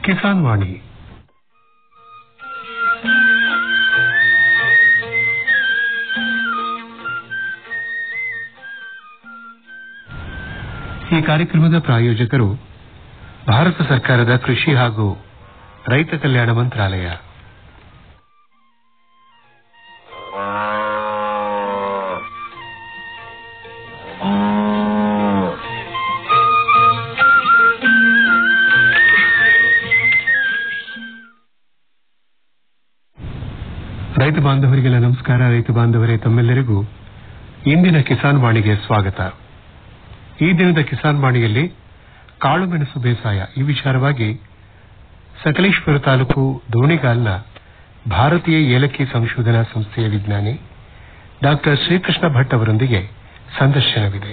ಕಿಸಾನ್ ವಾಣಿ ಈ ಕಾರ್ಯಕ್ರಮದ ಪ್ರಾಯೋಜಕರು ಭಾರತ ಸರ್ಕಾರದ ಕೃಷಿ ಹಾಗೂ ರೈತ ಕಲ್ಯಾಣ ಮಂತ್ರಾಲಯ ರೈತ ಬಾಂಧವರಿಗೆಲ್ಲ ನಮಸ್ಕಾರ ರೈತ ಬಾಂಧವರೇ ತಮ್ಮೆಲ್ಲರಿಗೂ ಇಂದಿನ ಕಿಸಾನ್ ವಾಣಿಗೆ ಸ್ವಾಗತ ಈ ದಿನದ ಕಿಸಾನ್ ವಾಣಿಯಲ್ಲಿ ಕಾಳುಮೆಣಸು ಬೇಸಾಯ ಈ ವಿಚಾರವಾಗಿ ಸಕಲೇಶ್ವರ ತಾಲೂಕು ದೋಣಿಗಾಲ್ನ ಭಾರತೀಯ ಏಲಕ್ಕಿ ಸಂಶೋಧನಾ ಸಂಸ್ಥೆಯ ವಿಜ್ಞಾನಿ ಡಾಕ್ಟರ್ ಶ್ರೀಕೃಷ್ಣ ಭಟ್ ಅವರೊಂದಿಗೆ ಸಂದರ್ಶನವಿದೆ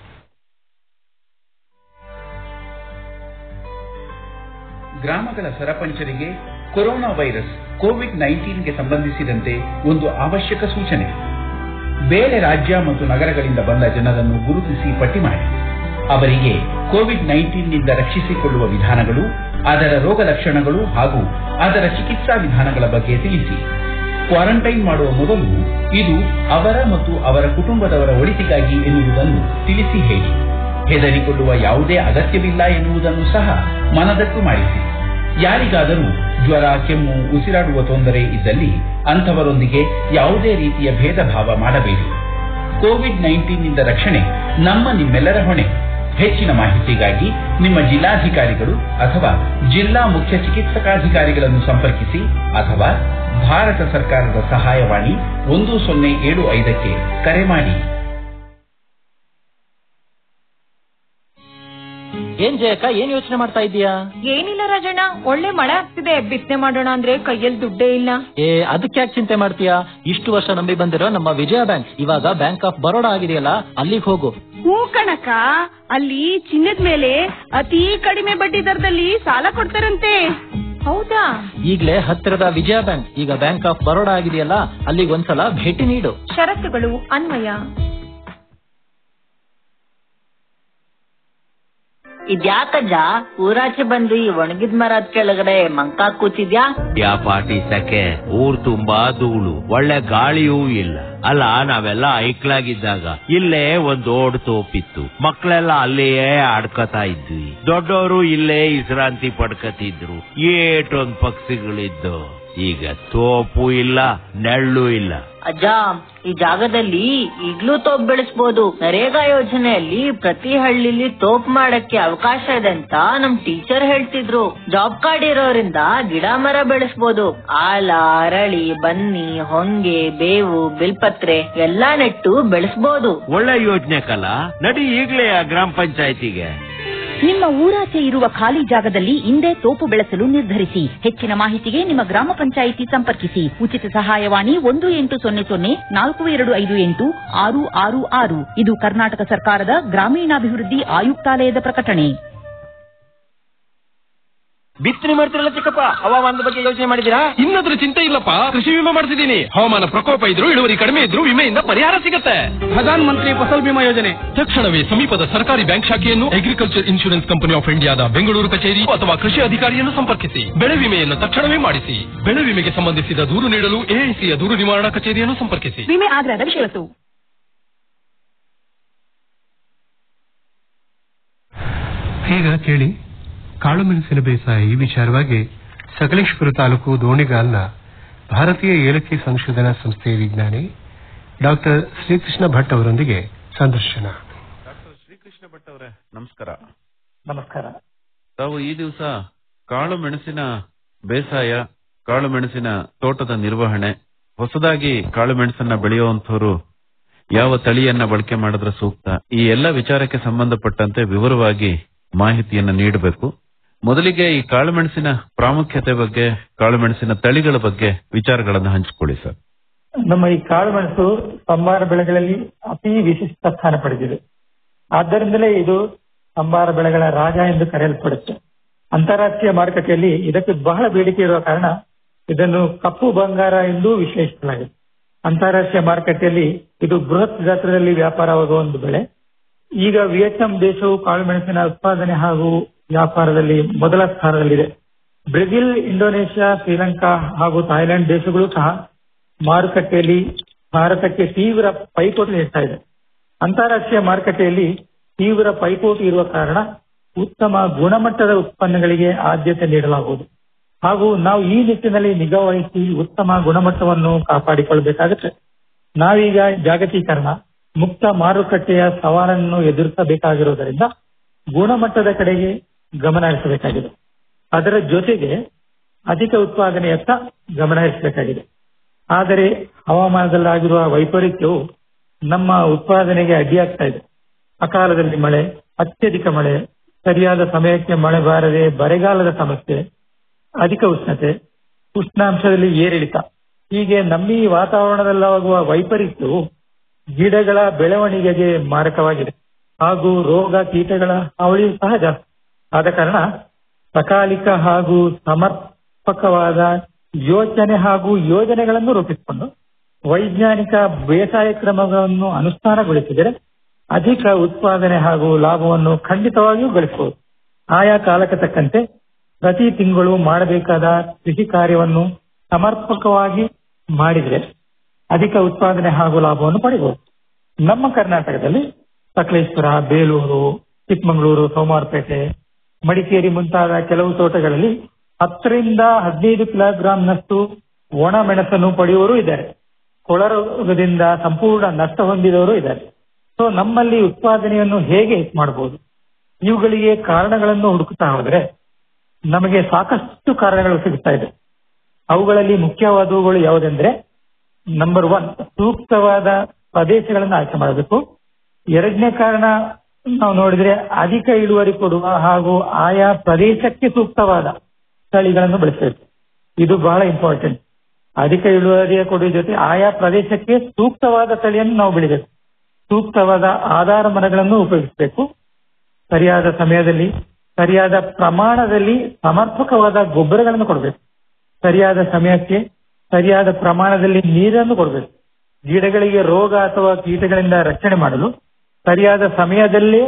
ಗ್ರಾಮಗಳ ಸರಪಂಚರಿಗೆ ಕೊರೋನಾ ವೈರಸ್ ಕೋವಿಡ್ ನೈನ್ಟೀನ್ಗೆ ಸಂಬಂಧಿಸಿದಂತೆ ಒಂದು ಅವಶ್ಯಕ ಸೂಚನೆ ಬೇರೆ ರಾಜ್ಯ ಮತ್ತು ನಗರಗಳಿಂದ ಬಂದ ಜನರನ್ನು ಗುರುತಿಸಿ ಪಟ್ಟಿ ಮಾಡಿ ಅವರಿಗೆ ಕೋವಿಡ್ ನೈನ್ಟೀನ್ನಿಂದ ರಕ್ಷಿಸಿಕೊಳ್ಳುವ ವಿಧಾನಗಳು ಅದರ ರೋಗ ಲಕ್ಷಣಗಳು ಹಾಗೂ ಅದರ ಚಿಕಿತ್ಸಾ ವಿಧಾನಗಳ ಬಗ್ಗೆ ತಿಳಿಸಿ ಕ್ವಾರಂಟೈನ್ ಮಾಡುವ ಮೊದಲು ಇದು ಅವರ ಮತ್ತು ಅವರ ಕುಟುಂಬದವರ ಒಳಿತಿಗಾಗಿ ಎನ್ನುವುದನ್ನು ತಿಳಿಸಿ ಹೇಳಿ ಹೆದರಿಕೊಳ್ಳುವ ಯಾವುದೇ ಅಗತ್ಯವಿಲ್ಲ ಎನ್ನುವುದನ್ನು ಸಹ ಮನದಟ್ಟು ಮಾಡಿಸಿ ಯಾರಿಗಾದರೂ ಜ್ವರ ಕೆಮ್ಮು ಉಸಿರಾಡುವ ತೊಂದರೆ ಇದ್ದಲ್ಲಿ ಅಂಥವರೊಂದಿಗೆ ಯಾವುದೇ ರೀತಿಯ ಭೇದ ಭಾವ ಮಾಡಬೇಡಿ ಕೋವಿಡ್ ನೈನ್ಟೀನ್ನಿಂದ ರಕ್ಷಣೆ ನಮ್ಮ ನಿಮ್ಮೆಲ್ಲರ ಹೊಣೆ ಹೆಚ್ಚಿನ ಮಾಹಿತಿಗಾಗಿ ನಿಮ್ಮ ಜಿಲ್ಲಾಧಿಕಾರಿಗಳು ಅಥವಾ ಜಿಲ್ಲಾ ಮುಖ್ಯ ಚಿಕಿತ್ಸಕಾಧಿಕಾರಿಗಳನ್ನು ಸಂಪರ್ಕಿಸಿ ಅಥವಾ ಭಾರತ ಸರ್ಕಾರದ ಸಹಾಯವಾಣಿ ಒಂದು ಸೊನ್ನೆ ಏಳು ಐದಕ್ಕೆ ಕರೆ ಮಾಡಿ ಏನ್ ಜಯಕ್ಕ ಏನ್ ಯೋಚನೆ ಮಾಡ್ತಾ ಇದೀಯಾ ಏನಿಲ್ಲ ರಾಜಣ್ಣ ಒಳ್ಳೆ ಮಳೆ ಆಗ್ತಿದೆ ಬಿತ್ತನೆ ಮಾಡೋಣ ಅಂದ್ರೆ ಕೈಯಲ್ಲಿ ದುಡ್ಡೇ ಇಲ್ಲ ಏ ಅದಕ್ಕೆ ಯಾಕೆ ಚಿಂತೆ ಮಾಡ್ತೀಯಾ ಇಷ್ಟು ವರ್ಷ ನಂಬಿ ಬಂದಿರೋ ನಮ್ಮ ವಿಜಯ ಬ್ಯಾಂಕ್ ಇವಾಗ ಬ್ಯಾಂಕ್ ಆಫ್ ಬರೋಡಾ ಆಗಿದೆಯಲ್ಲ ಅಲ್ಲಿಗೆ ಹೋಗು ಹೂ ಕಣಕ ಅಲ್ಲಿ ಚಿನ್ನದ ಮೇಲೆ ಅತಿ ಕಡಿಮೆ ಬಡ್ಡಿ ದರದಲ್ಲಿ ಸಾಲ ಕೊಡ್ತಾರಂತೆ ಹೌದಾ ಈಗ್ಲೇ ಹತ್ತಿರದ ವಿಜಯ ಬ್ಯಾಂಕ್ ಈಗ ಬ್ಯಾಂಕ್ ಆಫ್ ಬರೋಡಾ ಆಗಿದೆಯಲ್ಲ ಅಲ್ಲಿಗೆ ಒಂದ್ಸಲ ಭೇಟಿ ನೀಡು ಷರತ್ತುಗಳು ಅನ್ವಯ ಇದ್ಯಾಕಜ್ಜ ಊರಾಚೆ ಬಂದು ಈ ಒಣಗಿದ ಮರದ ಕೆಳಗಡೆ ಮಂಕ ಕೂತಿದ್ಯಾ ಯಾ ಪಾಟಿ ಸಕೆ ಊರ್ ತುಂಬಾ ಧೂಳು ಒಳ್ಳೆ ಗಾಳಿಯೂ ಇಲ್ಲ ಅಲ್ಲ ನಾವೆಲ್ಲ ಐಕ್ಲಾಗಿದ್ದಾಗ ಇಲ್ಲೇ ಒಂದ್ ದೊಡ್ಡ ತೋಪಿತ್ತು ಮಕ್ಳೆಲ್ಲ ಅಲ್ಲಿಯೇ ಆಡ್ಕತಾ ಇದ್ವಿ ದೊಡ್ಡವರು ಇಲ್ಲೇ ವಿಶ್ರಾಂತಿ ಪಡ್ಕತಿದ್ರು ಏಟೊಂದ್ ಪಕ್ಷಿಗಳಿದ್ದು ಈಗ ತೋಪು ಇಲ್ಲ ನೆಳ್ಳು ಇಲ್ಲ ಅಜ್ಜ ಈ ಜಾಗದಲ್ಲಿ ಈಗ್ಲೂ ತೋಪ್ ಬೆಳೆಸ್ಬೋದು ನರೇಗಾ ಯೋಜನೆಯಲ್ಲಿ ಪ್ರತಿ ಹಳ್ಳಿಲಿ ತೋಪ್ ಮಾಡಕ್ಕೆ ಅವಕಾಶ ಇದೆ ಅಂತ ನಮ್ ಟೀಚರ್ ಹೇಳ್ತಿದ್ರು ಜಾಬ್ ಕಾರ್ಡ್ ಇರೋರಿಂದ ಗಿಡ ಮರ ಬೆಳೆಸ್ಬೋದು ಆಲ ಅರಳಿ ಬನ್ನಿ ಹೊಂಗೆ ಬೇವು ಬಿಲ್ಪತ್ರೆ ಎಲ್ಲಾ ನೆಟ್ಟು ಬೆಳೆಸ್ಬೋದು ಒಳ್ಳೆ ಯೋಜನೆ ಕಲ ನಡಿ ಈಗ್ಲೇ ಆ ಗ್ರಾಮ ಪಂಚಾಯತಿಗೆ ನಿಮ್ಮ ಊರಾಚೆ ಇರುವ ಖಾಲಿ ಜಾಗದಲ್ಲಿ ಇಂದೇ ತೋಪು ಬೆಳೆಸಲು ನಿರ್ಧರಿಸಿ ಹೆಚ್ಚಿನ ಮಾಹಿತಿಗೆ ನಿಮ್ಮ ಗ್ರಾಮ ಪಂಚಾಯಿತಿ ಸಂಪರ್ಕಿಸಿ ಉಚಿತ ಸಹಾಯವಾಣಿ ಒಂದು ಎಂಟು ಸೊನ್ನೆ ಸೊನ್ನೆ ನಾಲ್ಕು ಎರಡು ಐದು ಎಂಟು ಆರು ಆರು ಆರು ಇದು ಕರ್ನಾಟಕ ಸರ್ಕಾರದ ಗ್ರಾಮೀಣಾಭಿವೃದ್ಧಿ ಆಯುಕ್ತಾಲಯದ ಪ್ರಕಟಣೆ ಬಿತ್ತನೆ ಮಾಡ್ತಿರಲ್ಲ ಚಿಕ್ಕಪ್ಪ ಹವಾಮಾನದ ಬಗ್ಗೆ ಯೋಚನೆ ಮಾಡಿದೀರಾ ಇನ್ನದ್ರ ಚಿಂತೆ ಇಲ್ಲಪ್ಪ ಕೃಷಿ ವಿಮೆ ಮಾಡಿಸಿದೀನಿ ಹವಾಮಾನ ಪ್ರಕೋಪ ಇದ್ರು ಇಳುವರಿ ಕಡಿಮೆ ಇದ್ರು ವಿಮೆಯಿಂದ ಪರಿಹಾರ ಸಿಗುತ್ತೆ ಪ್ರಧಾನ ಮಂತ್ರಿ ಫಸಲ್ ಬಿಮಾ ಯೋಜನೆ ತಕ್ಷಣವೇ ಸಮೀಪದ ಸರ್ಕಾರಿ ಬ್ಯಾಂಕ್ ಶಾಖೆಯನ್ನು ಅಗ್ರಿಕಲ್ಚರ್ ಇನ್ಶೂರೆನ್ಸ್ ಕಂಪನಿ ಆಫ್ ಇಂಡಿಯಾದ ಬೆಂಗಳೂರು ಕಚೇರಿ ಅಥವಾ ಕೃಷಿ ಅಧಿಕಾರಿಯನ್ನು ಸಂಪರ್ಕಿಸಿ ಬೆಳೆ ವಿಮೆಯನ್ನು ತಕ್ಷಣವೇ ಮಾಡಿಸಿ ಬೆಳೆ ವಿಮೆಗೆ ಸಂಬಂಧಿಸಿದ ದೂರು ನೀಡಲು ಎಐಸಿಯ ದೂರು ನಿವಾರಣಾ ಕಚೇರಿಯನ್ನು ಸಂಪರ್ಕಿಸಿ ವಿಮೆ ಆಗ್ರಹದ ವಿಷಯತ್ತು ಈಗ ಕೇಳಿ ಕಾಳುಮೆಣಸಿನ ಬೇಸಾಯ ಈ ವಿಚಾರವಾಗಿ ಸಕಲೇಶ್ವರ ತಾಲೂಕು ದೋಣಿಗಾಲ್ನ ಭಾರತೀಯ ಏಲಕ್ಕಿ ಸಂಶೋಧನಾ ಸಂಸ್ಥೆಯ ವಿಜ್ಞಾನಿ ಡಾಕ್ಟರ್ ಶ್ರೀಕೃಷ್ಣ ಭಟ್ ಅವರೊಂದಿಗೆ ಸಂದರ್ಶನ ಶ್ರೀಕೃಷ್ಣ ಭಟ್ ಅವರೇ ನಮಸ್ಕಾರ ನಮಸ್ಕಾರ ತಾವು ಈ ದಿವಸ ಕಾಳು ಮೆಣಸಿನ ಬೇಸಾಯ ಕಾಳು ಮೆಣಸಿನ ತೋಟದ ನಿರ್ವಹಣೆ ಹೊಸದಾಗಿ ಕಾಳು ಮೆಣಸನ್ನ ಬೆಳೆಯುವಂತವರು ಯಾವ ತಳಿಯನ್ನ ಬಳಕೆ ಮಾಡಿದ್ರೆ ಸೂಕ್ತ ಈ ಎಲ್ಲ ವಿಚಾರಕ್ಕೆ ಸಂಬಂಧಪಟ್ಟಂತೆ ವಿವರವಾಗಿ ಮಾಹಿತಿಯನ್ನ ನೀಡಬೇಕು ಮೊದಲಿಗೆ ಈ ಕಾಳು ಮೆಣಸಿನ ಪ್ರಾಮುಖ್ಯತೆ ಬಗ್ಗೆ ಕಾಳು ಮೆಣಸಿನ ತಳಿಗಳ ಬಗ್ಗೆ ವಿಚಾರಗಳನ್ನು ಹಂಚಿಕೊಳ್ಳಿ ಸರ್ ನಮ್ಮ ಈ ಕಾಳು ಮೆಣಸು ಸಂಬಾರ ಬೆಳೆಗಳಲ್ಲಿ ಅತಿ ವಿಶಿಷ್ಟ ಸ್ಥಾನ ಪಡೆದಿದೆ ಆದ್ದರಿಂದಲೇ ಇದು ಸಂಬಾರ ಬೆಳೆಗಳ ರಾಜ ಎಂದು ಕರೆಯಲ್ಪಡುತ್ತೆ ಅಂತಾರಾಷ್ಟ್ರೀಯ ಮಾರುಕಟ್ಟೆಯಲ್ಲಿ ಇದಕ್ಕೆ ಬಹಳ ಬೇಡಿಕೆ ಇರುವ ಕಾರಣ ಇದನ್ನು ಕಪ್ಪು ಬಂಗಾರ ಎಂದು ವಿಶ್ಲೇಷಿಸಲಾಗಿದೆ ಅಂತಾರಾಷ್ಟ್ರೀಯ ಮಾರುಕಟ್ಟೆಯಲ್ಲಿ ಇದು ಬೃಹತ್ ಗಾತ್ರದಲ್ಲಿ ವ್ಯಾಪಾರವಾಗುವ ಒಂದು ಬೆಳೆ ಈಗ ವಿಯೆಟ್ನಾಂ ದೇಶವು ಕಾಳುಮೆಣಸಿನ ಉತ್ಪಾದನೆ ಹಾಗೂ ವ್ಯಾಪಾರದಲ್ಲಿ ಮೊದಲ ಸ್ಥಾನದಲ್ಲಿದೆ ಬ್ರೆಜಿಲ್ ಇಂಡೋನೇಷ್ಯಾ ಶ್ರೀಲಂಕಾ ಹಾಗೂ ಥಾಯ್ಲೆಂಡ್ ದೇಶಗಳು ಸಹ ಮಾರುಕಟ್ಟೆಯಲ್ಲಿ ಭಾರತಕ್ಕೆ ತೀವ್ರ ಪೈಪೋಟಿ ನೀಡ್ತಾ ಇದೆ ಅಂತಾರಾಷ್ಟ್ರೀಯ ಮಾರುಕಟ್ಟೆಯಲ್ಲಿ ತೀವ್ರ ಪೈಪೋಟಿ ಇರುವ ಕಾರಣ ಉತ್ತಮ ಗುಣಮಟ್ಟದ ಉತ್ಪನ್ನಗಳಿಗೆ ಆದ್ಯತೆ ನೀಡಲಾಗುವುದು ಹಾಗೂ ನಾವು ಈ ನಿಟ್ಟಿನಲ್ಲಿ ನಿಗಾ ವಹಿಸಿ ಉತ್ತಮ ಗುಣಮಟ್ಟವನ್ನು ಕಾಪಾಡಿಕೊಳ್ಳಬೇಕಾಗುತ್ತೆ ನಾವೀಗ ಜಾಗತೀಕರಣ ಮುಕ್ತ ಮಾರುಕಟ್ಟೆಯ ಸವಾಲನ್ನು ಎದುರಿಸಬೇಕಾಗಿರುವುದರಿಂದ ಗುಣಮಟ್ಟದ ಕಡೆಗೆ ಗಮನ ಹರಿಸಬೇಕಾಗಿದೆ ಅದರ ಜೊತೆಗೆ ಅಧಿಕ ಉತ್ಪಾದನೆಯತ್ತ ಗಮನ ಹರಿಸಬೇಕಾಗಿದೆ ಆದರೆ ಹವಾಮಾನದಲ್ಲಾಗಿರುವ ವೈಪರೀತ್ಯವು ನಮ್ಮ ಉತ್ಪಾದನೆಗೆ ಅಡ್ಡಿಯಾಗ್ತಾ ಇದೆ ಅಕಾಲದಲ್ಲಿ ಮಳೆ ಅತ್ಯಧಿಕ ಮಳೆ ಸರಿಯಾದ ಸಮಯಕ್ಕೆ ಮಳೆ ಬಾರದೆ ಬರೆಗಾಲದ ಸಮಸ್ಯೆ ಅಧಿಕ ಉಷ್ಣತೆ ಉಷ್ಣಾಂಶದಲ್ಲಿ ಏರಿಳಿತ ಹೀಗೆ ನಮ್ಮ ಈ ವಾತಾವರಣದಲ್ಲಾಗುವ ವೈಪರೀತ್ಯವು ಗಿಡಗಳ ಬೆಳವಣಿಗೆಗೆ ಮಾರಕವಾಗಿದೆ ಹಾಗೂ ರೋಗ ಕೀಟಗಳ ಹಾವಳಿಯೂ ಸಹ ಜಾಸ್ತಿ ಆದ ಕಾರಣ ಸಕಾಲಿಕ ಹಾಗೂ ಸಮರ್ಪಕವಾದ ಯೋಚನೆ ಹಾಗೂ ಯೋಜನೆಗಳನ್ನು ರೂಪಿಸಿಕೊಂಡು ವೈಜ್ಞಾನಿಕ ಬೇಸಾಯ ಕ್ರಮಗಳನ್ನು ಅನುಷ್ಠಾನಗೊಳಿಸಿದರೆ ಅಧಿಕ ಉತ್ಪಾದನೆ ಹಾಗೂ ಲಾಭವನ್ನು ಖಂಡಿತವಾಗಿಯೂ ಗಳಿಸಬಹುದು ಆಯಾ ಕಾಲಕ್ಕೆ ತಕ್ಕಂತೆ ಪ್ರತಿ ತಿಂಗಳು ಮಾಡಬೇಕಾದ ಕೃಷಿ ಕಾರ್ಯವನ್ನು ಸಮರ್ಪಕವಾಗಿ ಮಾಡಿದರೆ ಅಧಿಕ ಉತ್ಪಾದನೆ ಹಾಗೂ ಲಾಭವನ್ನು ಪಡೆಯಬಹುದು ನಮ್ಮ ಕರ್ನಾಟಕದಲ್ಲಿ ಸಕಲೇಶ್ವರ ಬೇಲೂರು ಚಿಕ್ಕಮಗಳೂರು ಸೋಮವಾರಪೇಟೆ ಮಡಿಕೇರಿ ಮುಂತಾದ ಕೆಲವು ತೋಟಗಳಲ್ಲಿ ಹತ್ತರಿಂದ ಹದಿನೈದು ಕಿಲೋಗ್ರಾಂನಷ್ಟು ಒಣ ಮೆಣಸನ್ನು ಪಡೆಯುವವರು ಇದ್ದಾರೆ ಕೊಳರೋಗದಿಂದ ಸಂಪೂರ್ಣ ನಷ್ಟ ಹೊಂದಿದವರು ಇದ್ದಾರೆ ಸೊ ನಮ್ಮಲ್ಲಿ ಉತ್ಪಾದನೆಯನ್ನು ಹೇಗೆ ಹೆಚ್ಚು ಮಾಡಬಹುದು ಇವುಗಳಿಗೆ ಕಾರಣಗಳನ್ನು ಹುಡುಕುತ್ತಾ ಹೋದರೆ ನಮಗೆ ಸಾಕಷ್ಟು ಕಾರಣಗಳು ಸಿಗುತ್ತಾ ಇದೆ ಅವುಗಳಲ್ಲಿ ಮುಖ್ಯವಾದವುಗಳು ಯಾವುದೆಂದ್ರೆ ನಂಬರ್ ಒನ್ ಸೂಕ್ತವಾದ ಪ್ರದೇಶಗಳನ್ನು ಆಯ್ಕೆ ಮಾಡಬೇಕು ಎರಡನೇ ಕಾರಣ ನಾವು ನೋಡಿದ್ರೆ ಅಧಿಕ ಇಳುವರಿ ಕೊಡುವ ಹಾಗೂ ಆಯಾ ಪ್ರದೇಶಕ್ಕೆ ಸೂಕ್ತವಾದ ತಳಿಗಳನ್ನು ಬೆಳೆಸಬೇಕು ಇದು ಬಹಳ ಇಂಪಾರ್ಟೆಂಟ್ ಅಧಿಕ ಇಳುವರಿಯ ಕೊಡುವ ಜೊತೆ ಆಯಾ ಪ್ರದೇಶಕ್ಕೆ ಸೂಕ್ತವಾದ ತಳಿಯನ್ನು ನಾವು ಬೆಳಿಬೇಕು ಸೂಕ್ತವಾದ ಆಧಾರ ಮರಗಳನ್ನು ಉಪಯೋಗಿಸಬೇಕು ಸರಿಯಾದ ಸಮಯದಲ್ಲಿ ಸರಿಯಾದ ಪ್ರಮಾಣದಲ್ಲಿ ಸಮರ್ಪಕವಾದ ಗೊಬ್ಬರಗಳನ್ನು ಕೊಡಬೇಕು ಸರಿಯಾದ ಸಮಯಕ್ಕೆ ಸರಿಯಾದ ಪ್ರಮಾಣದಲ್ಲಿ ನೀರನ್ನು ಕೊಡಬೇಕು ಗಿಡಗಳಿಗೆ ರೋಗ ಅಥವಾ ಕೀಟಗಳಿಂದ ರಕ್ಷಣೆ ಮಾಡಲು ಸರಿಯಾದ ಸಮಯದಲ್ಲೇ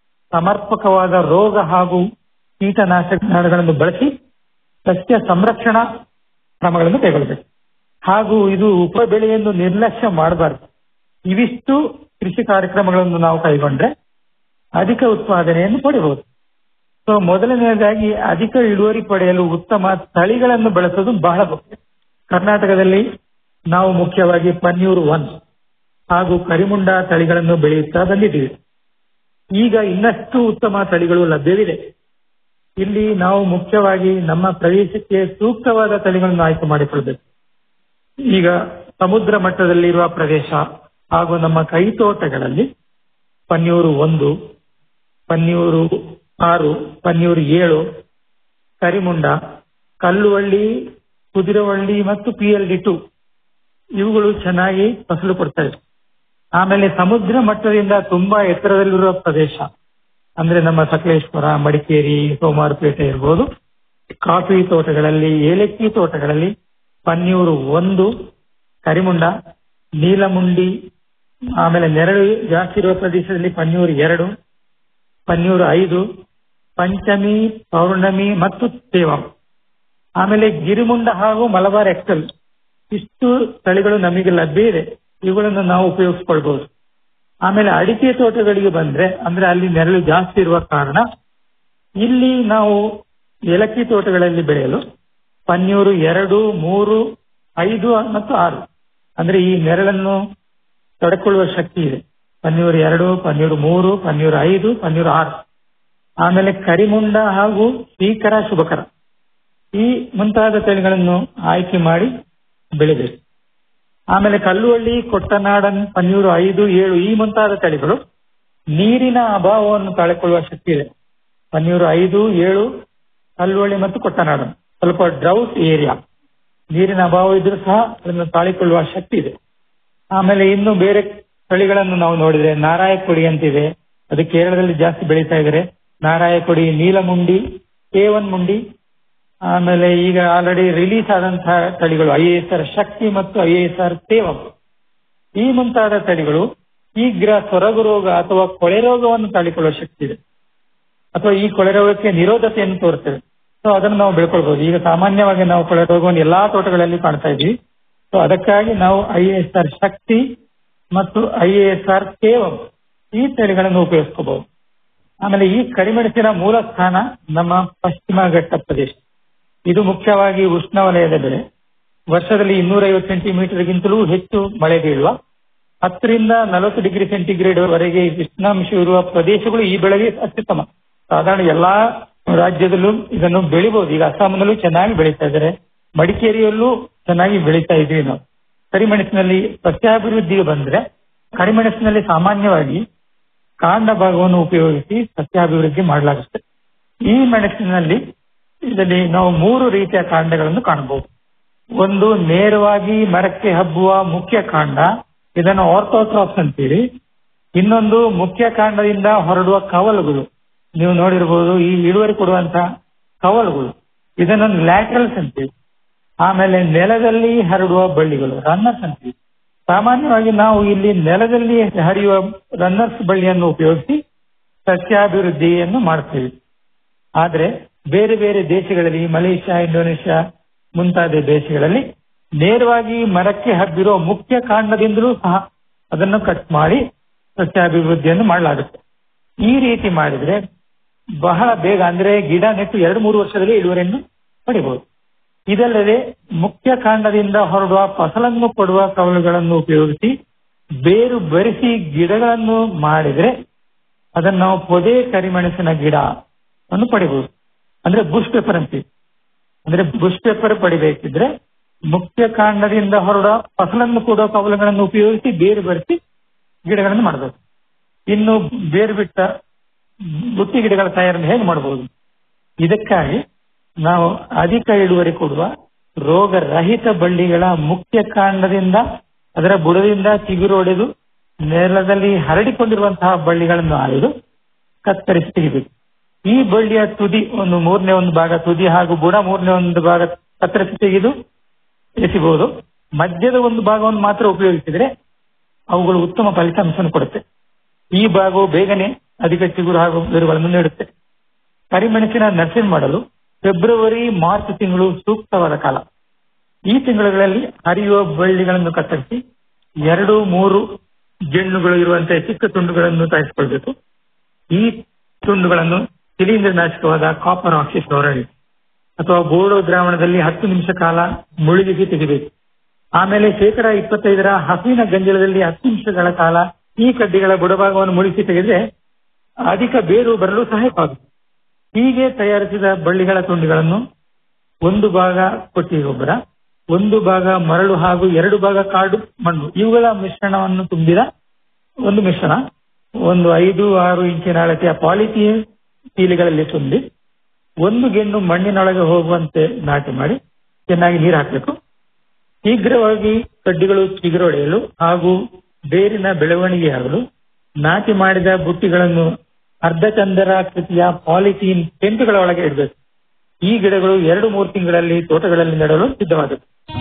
ಸಮರ್ಪಕವಾದ ರೋಗ ಹಾಗೂ ಕೀಟನಾಶಕಗಳನ್ನು ಬಳಸಿ ಸಸ್ಯ ಸಂರಕ್ಷಣಾ ಕ್ರಮಗಳನ್ನು ಕೈಗೊಳ್ಳಬೇಕು ಹಾಗೂ ಇದು ಉಪ ಬೆಳೆಯನ್ನು ನಿರ್ಲಕ್ಷ್ಯ ಮಾಡಬಾರದು ಇವಿಷ್ಟು ಕೃಷಿ ಕಾರ್ಯಕ್ರಮಗಳನ್ನು ನಾವು ಕೈಗೊಂಡ್ರೆ ಅಧಿಕ ಉತ್ಪಾದನೆಯನ್ನು ಪಡೆಯಬಹುದು ಸೊ ಮೊದಲನೆಯದಾಗಿ ಅಧಿಕ ಇಳುವರಿ ಪಡೆಯಲು ಉತ್ತಮ ತಳಿಗಳನ್ನು ಬಳಸೋದು ಬಹಳ ಮುಖ್ಯ ಕರ್ನಾಟಕದಲ್ಲಿ ನಾವು ಮುಖ್ಯವಾಗಿ ಪನ್ಯೂರು ಒನ್ ಹಾಗೂ ಕರಿಮುಂಡ ತಳಿಗಳನ್ನು ಬೆಳೆಯುತ್ತಾ ಬಂದಿದ್ದೀವಿ ಈಗ ಇನ್ನಷ್ಟು ಉತ್ತಮ ತಳಿಗಳು ಲಭ್ಯವಿದೆ ಇಲ್ಲಿ ನಾವು ಮುಖ್ಯವಾಗಿ ನಮ್ಮ ಪ್ರದೇಶಕ್ಕೆ ಸೂಕ್ತವಾದ ತಳಿಗಳನ್ನು ಆಯ್ಕೆ ಮಾಡಿಕೊಳ್ಳಬೇಕು ಈಗ ಸಮುದ್ರ ಮಟ್ಟದಲ್ಲಿರುವ ಪ್ರದೇಶ ಹಾಗೂ ನಮ್ಮ ಕೈತೋಟಗಳಲ್ಲಿ ಪನ್ಯೂರು ಒಂದು ಪನ್ಯೂರು ಆರು ಪನ್ಯೂರು ಏಳು ಕರಿಮುಂಡ ಕಲ್ಲುವಳ್ಳಿ ಕುದಿರವಳ್ಳಿ ಮತ್ತು ಪಿ ಎಲ್ ಡಿ ಟು ಇವುಗಳು ಚೆನ್ನಾಗಿ ಫಸಲು ಕೊಡ್ತವೆ ಆಮೇಲೆ ಸಮುದ್ರ ಮಟ್ಟದಿಂದ ತುಂಬಾ ಎತ್ತರದಲ್ಲಿರುವ ಪ್ರದೇಶ ಅಂದ್ರೆ ನಮ್ಮ ಸಕಲೇಶ್ವರ ಮಡಿಕೇರಿ ಸೋಮವಾರಪೇಟೆ ಇರ್ಬೋದು ಕಾಫಿ ತೋಟಗಳಲ್ಲಿ ಏಲಕ್ಕಿ ತೋಟಗಳಲ್ಲಿ ಪನ್ಯೂರು ಒಂದು ಕರಿಮುಂಡ ನೀಲಮುಂಡಿ ಆಮೇಲೆ ನೆರಳು ಜಾಸ್ತಿ ಇರುವ ಪ್ರದೇಶದಲ್ಲಿ ಪನ್ಯೂರು ಎರಡು ಪನ್ಯೂರು ಐದು ಪಂಚಮಿ ಪೌರ್ಣಮಿ ಮತ್ತು ತೇವಂ ಆಮೇಲೆ ಗಿರಿಮುಂಡ ಹಾಗೂ ಮಲಬಾರ್ ಎಕ್ಸೆಲ್ ಇಷ್ಟು ತಳಿಗಳು ನಮಗೆ ಲಭ್ಯ ಇದೆ ಇವುಗಳನ್ನು ನಾವು ಉಪಯೋಗಿಸ್ಕೊಳ್ಬಹುದು ಆಮೇಲೆ ಅಡಿಕೆ ತೋಟಗಳಿಗೆ ಬಂದ್ರೆ ಅಂದ್ರೆ ಅಲ್ಲಿ ನೆರಳು ಜಾಸ್ತಿ ಇರುವ ಕಾರಣ ಇಲ್ಲಿ ನಾವು ಏಲಕ್ಕಿ ತೋಟಗಳಲ್ಲಿ ಬೆಳೆಯಲು ಪನ್ಯೂರು ಎರಡು ಮೂರು ಐದು ಮತ್ತು ಆರು ಅಂದ್ರೆ ಈ ನೆರಳನ್ನು ತಡೆಕೊಳ್ಳುವ ಶಕ್ತಿ ಇದೆ ಪನ್ನೂರು ಎರಡು ಪನ್ನೂರು ಮೂರು ಪನ್ನೂರು ಐದು ಪನ್ನೂರು ಆರು ಆಮೇಲೆ ಕರಿಮುಂಡ ಹಾಗೂ ಶ್ರೀಕರ ಶುಭಕರ ಈ ಮುಂತಾದ ತಳಿಗಳನ್ನು ಆಯ್ಕೆ ಮಾಡಿ ಬೆಳಿಬೇಕು ಆಮೇಲೆ ಕಲ್ಲುವಳ್ಳಿ ಕೊಟ್ಟನಾಡನ್ ಪನ್ನೂರು ಐದು ಏಳು ಈ ಮುಂತಾದ ತಳಿಗಳು ನೀರಿನ ಅಭಾವವನ್ನು ತಾಳಿಕೊಳ್ಳುವ ಶಕ್ತಿ ಇದೆ ಪನ್ನೂರು ಐದು ಏಳು ಕಲ್ಲುವಳ್ಳಿ ಮತ್ತು ಕೊಟ್ಟನಾಡನ್ ಸ್ವಲ್ಪ ಡ್ರೌಟ್ ಏರಿಯಾ ನೀರಿನ ಅಭಾವ ಇದ್ರೂ ಸಹ ಅದನ್ನು ತಾಳಿಕೊಳ್ಳುವ ಶಕ್ತಿ ಇದೆ ಆಮೇಲೆ ಇನ್ನು ಬೇರೆ ತಳಿಗಳನ್ನು ನಾವು ನೋಡಿದ್ರೆ ನಾರಾಯ ಕೊಡಿ ಅಂತಿದೆ ಅದು ಕೇರಳದಲ್ಲಿ ಜಾಸ್ತಿ ಬೆಳೀತಾ ಇದ್ದಾರೆ ನಾರಾಯ ಕೊಡಿ ನೀಲಮುಂಡಿ ಎ ಒನ್ ಮುಂಡಿ ಆಮೇಲೆ ಈಗ ಆಲ್ರೆಡಿ ರಿಲೀಸ್ ಆದಂತಹ ತಳಿಗಳು ಐ ಎಸ್ ಆರ್ ಶಕ್ತಿ ಮತ್ತು ಐ ಎಸ್ ಆರ್ ಸೇವಂ ಈ ಮುಂತಾದ ತಳಿಗಳು ಶೀಘ್ರ ಸೊರಗು ರೋಗ ಅಥವಾ ಕೊಳೆ ರೋಗವನ್ನು ತಾಳಿಕೊಳ್ಳುವ ಶಕ್ತಿ ಇದೆ ಅಥವಾ ಈ ಕೊಳೆ ರೋಗಕ್ಕೆ ನಿರೋಧತೆಯನ್ನು ತೋರುತ್ತವೆ ಸೊ ಅದನ್ನು ನಾವು ಬೆಳ್ಕೊಳ್ಬಹುದು ಈಗ ಸಾಮಾನ್ಯವಾಗಿ ನಾವು ಕೊಳೆ ರೋಗವನ್ನು ಎಲ್ಲಾ ತೋಟಗಳಲ್ಲಿ ಕಾಣ್ತಾ ಇದ್ವಿ ಸೊ ಅದಕ್ಕಾಗಿ ನಾವು ಐ ಎಸ್ ಆರ್ ಶಕ್ತಿ ಮತ್ತು ಐ ಎಸ್ ಆರ್ ಕೇವಂ ಈ ತಳಿಗಳನ್ನು ಉಪಯೋಗಿಸ್ಕೋಬಹುದು ಆಮೇಲೆ ಈ ಕರಿಮೆಣಸಿನ ಮೂಲ ಸ್ಥಾನ ನಮ್ಮ ಪಶ್ಚಿಮ ಘಟ್ಟ ಪ್ರದೇಶ ಇದು ಮುಖ್ಯವಾಗಿ ಉಷ್ಣವಲಯದ ಬೆಳೆ ವರ್ಷದಲ್ಲಿ ಇನ್ನೂರೈವತ್ತು ಸೆಂಟಿಮೀಟರ್ಗಿಂತಲೂ ಹೆಚ್ಚು ಮಳೆ ಬೀಳುವ ಹತ್ತರಿಂದ ನಲವತ್ತು ಡಿಗ್ರಿ ಸೆಂಟಿಗ್ರೇಡ್ ವರೆಗೆ ಉಷ್ಣಾಂಶ ಇರುವ ಪ್ರದೇಶಗಳು ಈ ಬೆಳೆಗೆ ಅತ್ಯುತ್ತಮ ಸಾಧಾರಣ ಎಲ್ಲಾ ರಾಜ್ಯದಲ್ಲೂ ಇದನ್ನು ಬೆಳಿಬಹುದು ಈಗ ಅಸ್ಸಾಂನಲ್ಲೂ ಚೆನ್ನಾಗಿ ಬೆಳೀತಾ ಇದ್ದಾರೆ ಮಡಿಕೇರಿಯಲ್ಲೂ ಚೆನ್ನಾಗಿ ಬೆಳೀತಾ ಇದ್ದೀವಿ ನಾವು ಕರಿಮೆಣಸಿನಲ್ಲಿ ಸಸ್ಯಾಭಿವೃದ್ಧಿಗೆ ಬಂದ್ರೆ ಕರಿಮೆಣಸಿನಲ್ಲಿ ಸಾಮಾನ್ಯವಾಗಿ ಕಾಂಡ ಭಾಗವನ್ನು ಉಪಯೋಗಿಸಿ ಸಸ್ಯಾಭಿವೃದ್ಧಿ ಮಾಡಲಾಗುತ್ತೆ ಈ ಮೆಣಸಿನಲ್ಲಿ ಇದರಲ್ಲಿ ನಾವು ಮೂರು ರೀತಿಯ ಕಾಂಡಗಳನ್ನು ಕಾಣಬಹುದು ಒಂದು ನೇರವಾಗಿ ಮರಕ್ಕೆ ಹಬ್ಬುವ ಮುಖ್ಯ ಕಾಂಡ ಇದನ್ನು ಆರ್ಥೋಟ್ರಾಪ್ಸ್ ಅಂತೀರಿ ಇನ್ನೊಂದು ಮುಖ್ಯ ಕಾಂಡದಿಂದ ಹೊರಡುವ ಕವಲುಗಳು ನೀವು ನೋಡಿರ್ಬೋದು ಈ ಇಳುವರಿ ಕೊಡುವಂತಹ ಕವಲುಗಳು ಇದನ್ನು ಲ್ಯಾಟ್ರಲ್ಸ್ ಅಂತೀವಿ ಆಮೇಲೆ ನೆಲದಲ್ಲಿ ಹರಡುವ ಬಳ್ಳಿಗಳು ರನ್ನರ್ಸ್ ಅಂತೀವಿ ಸಾಮಾನ್ಯವಾಗಿ ನಾವು ಇಲ್ಲಿ ನೆಲದಲ್ಲಿ ಹರಿಯುವ ರನ್ನರ್ಸ್ ಬಳ್ಳಿಯನ್ನು ಉಪಯೋಗಿಸಿ ಸಸ್ಯಾಭಿವೃದ್ಧಿಯನ್ನು ಮಾಡ್ತೀವಿ ಆದ್ರೆ ಬೇರೆ ಬೇರೆ ದೇಶಗಳಲ್ಲಿ ಮಲೇಷ್ಯಾ ಇಂಡೋನೇಷ್ಯಾ ಮುಂತಾದ ದೇಶಗಳಲ್ಲಿ ನೇರವಾಗಿ ಮರಕ್ಕೆ ಹಬ್ಬಿರೋ ಮುಖ್ಯ ಕಾಂಡದಿಂದಲೂ ಸಹ ಅದನ್ನು ಕಟ್ ಮಾಡಿ ಸಸ್ಯಾಭಿವೃದ್ಧಿಯನ್ನು ಮಾಡಲಾಗುತ್ತೆ ಈ ರೀತಿ ಮಾಡಿದ್ರೆ ಬಹಳ ಬೇಗ ಅಂದ್ರೆ ಗಿಡ ನೆಟ್ಟು ಎರಡು ಮೂರು ವರ್ಷದಲ್ಲಿ ಇಳುವರಿಯನ್ನು ಪಡಿಬಹುದು ಇದಲ್ಲದೆ ಮುಖ್ಯ ಕಾಂಡದಿಂದ ಹೊರಡುವ ಫಸಲನ್ನು ಕೊಡುವ ಕವಲುಗಳನ್ನು ಉಪಯೋಗಿಸಿ ಬೇರು ಬರಿಸಿ ಗಿಡಗಳನ್ನು ಮಾಡಿದ್ರೆ ಅದನ್ನು ನಾವು ಪೊದೆ ಕರಿಮೆಣಸಿನ ಗಿಡ ಅನ್ನು ಪಡಿಬಹುದು ಅಂದ್ರೆ ಬುಷ್ ಪೇಪರ್ ಅಂತೀವಿ ಅಂದ್ರೆ ಬುಷ್ ಪೇಪರ್ ಪಡಿಬೇಕಿದ್ರೆ ಮುಖ್ಯ ಕಾಂಡದಿಂದ ಹೊರಡುವ ಫಸಲನ್ನು ಕೊಡುವ ಕವಲುಗಳನ್ನು ಉಪಯೋಗಿಸಿ ಬೇರು ಬರಿಸಿ ಗಿಡಗಳನ್ನು ಮಾಡಬೇಕು ಇನ್ನು ಬೇರು ಬಿಟ್ಟ ಬುಟ್ಟಿ ಗಿಡಗಳ ತಯಾರನ್ನು ಹೇಗೆ ಮಾಡಬಹುದು ಇದಕ್ಕಾಗಿ ನಾವು ಅಧಿಕ ಇಳುವರಿ ಕೊಡುವ ರೋಗ ರಹಿತ ಬಳ್ಳಿಗಳ ಮುಖ್ಯ ಕಾಂಡದಿಂದ ಅದರ ಬುಡದಿಂದ ಚಿಗುರೊಡೆದು ನೆಲದಲ್ಲಿ ಹರಡಿಕೊಂಡಿರುವಂತಹ ಬಳ್ಳಿಗಳನ್ನು ಆಯ್ದು ಕತ್ತರಿಸಿ ತೆಗಿಬೇಕು ಈ ಬಳ್ಳಿಯ ತುದಿ ಒಂದು ಮೂರನೇ ಒಂದು ಭಾಗ ತುದಿ ಹಾಗೂ ಬುಡ ಮೂರನೇ ಒಂದು ಭಾಗ ಕತ್ತರಿಸಿ ತೆಗೆದು ಎಸಿಬಹುದು ಮಧ್ಯದ ಒಂದು ಭಾಗವನ್ನು ಮಾತ್ರ ಉಪಯೋಗಿಸಿದ್ರೆ ಅವುಗಳು ಉತ್ತಮ ಫಲಿತಾಂಶವನ್ನು ಕೊಡುತ್ತೆ ಈ ಭಾಗವು ಬೇಗನೆ ಅಧಿಕ ಚಿಗುರು ಹಾಗೂ ಬೇರುಗಳನ್ನು ನೀಡುತ್ತೆ ಕರಿಮೆಣಸಿನ ನರ್ಸಿಂಗ್ ಮಾಡಲು ಫೆಬ್ರವರಿ ಮಾರ್ಚ್ ತಿಂಗಳು ಸೂಕ್ತವಾದ ಕಾಲ ಈ ತಿಂಗಳುಗಳಲ್ಲಿ ಹರಿಯುವ ಬಳ್ಳಿಗಳನ್ನು ಕತ್ತರಿಸಿ ಎರಡು ಮೂರು ಜೆಣ್ಣುಗಳು ಇರುವಂತಹ ಚಿಕ್ಕ ತುಂಡುಗಳನ್ನು ತಯಾರಿಸಿಕೊಳ್ಬೇಕು ಈ ತುಂಡುಗಳನ್ನು ಶಿಲೀಂಧ್ರನಾಶಕವಾದ ಕಾಪರ್ ಆಕ್ಸಿಕ್ಲೋರೈಡ್ ಅಥವಾ ಬೋಡೋ ದ್ರಾವಣದಲ್ಲಿ ಹತ್ತು ನಿಮಿಷ ಕಾಲ ಮುಳುಗಿಸಿ ತೆಗಿಬೇಕು ಆಮೇಲೆ ಶೇಕಡ ಇಪ್ಪತ್ತೈದರ ಹಸುವಿನ ಗಂಜಲದಲ್ಲಿ ಹತ್ತು ನಿಮಿಷಗಳ ಕಾಲ ಈ ಕಡ್ಡಿಗಳ ಬುಡಭಾಗವನ್ನು ಮುಳುಗಿಸಿ ತೆಗೆದ್ರೆ ಅಧಿಕ ಬೇರು ಬರಲು ಸಹಾಯಕವಾಗುತ್ತೆ ಹೀಗೆ ತಯಾರಿಸಿದ ಬಳ್ಳಿಗಳ ತುಂಡುಗಳನ್ನು ಒಂದು ಭಾಗ ಕೊಟ್ಟಿಗೆ ಗೊಬ್ಬರ ಒಂದು ಭಾಗ ಮರಳು ಹಾಗೂ ಎರಡು ಭಾಗ ಕಾಡು ಮಣ್ಣು ಇವುಗಳ ಮಿಶ್ರಣವನ್ನು ತುಂಬಿದ ಒಂದು ಮಿಶ್ರಣ ಒಂದು ಐದು ಆರು ಇಂಚಿನ ಅಳತೆಯ ಪಾಲಿಥೀನ್ ಚೀಲಿಗಳಲ್ಲಿ ತುಂಬಿ ಒಂದು ಗೆಣ್ಣು ಮಣ್ಣಿನೊಳಗೆ ಹೋಗುವಂತೆ ನಾಟಿ ಮಾಡಿ ಚೆನ್ನಾಗಿ ನೀರು ಹಾಕಬೇಕು ಶೀಘ್ರವಾಗಿ ಕಡ್ಡಿಗಳು ಚಿಗುರೊಡೆಯಲು ಹಾಗೂ ಬೇರಿನ ಬೆಳವಣಿಗೆಯಾಗಲು ನಾಟಿ ಮಾಡಿದ ಬುಟ್ಟಿಗಳನ್ನು ಅರ್ಧಚಂದರಾಕೃತಿಯ ಪಾಲಿಥೀನ್ ಟೆಂಟ್ಗಳ ಒಳಗೆ ಇಡಬೇಕು ಈ ಗಿಡಗಳು ಎರಡು ಮೂರು ತಿಂಗಳಲ್ಲಿ ತೋಟಗಳಲ್ಲಿ ನೆಡಲು ಸಿದ್ಧವಾದವು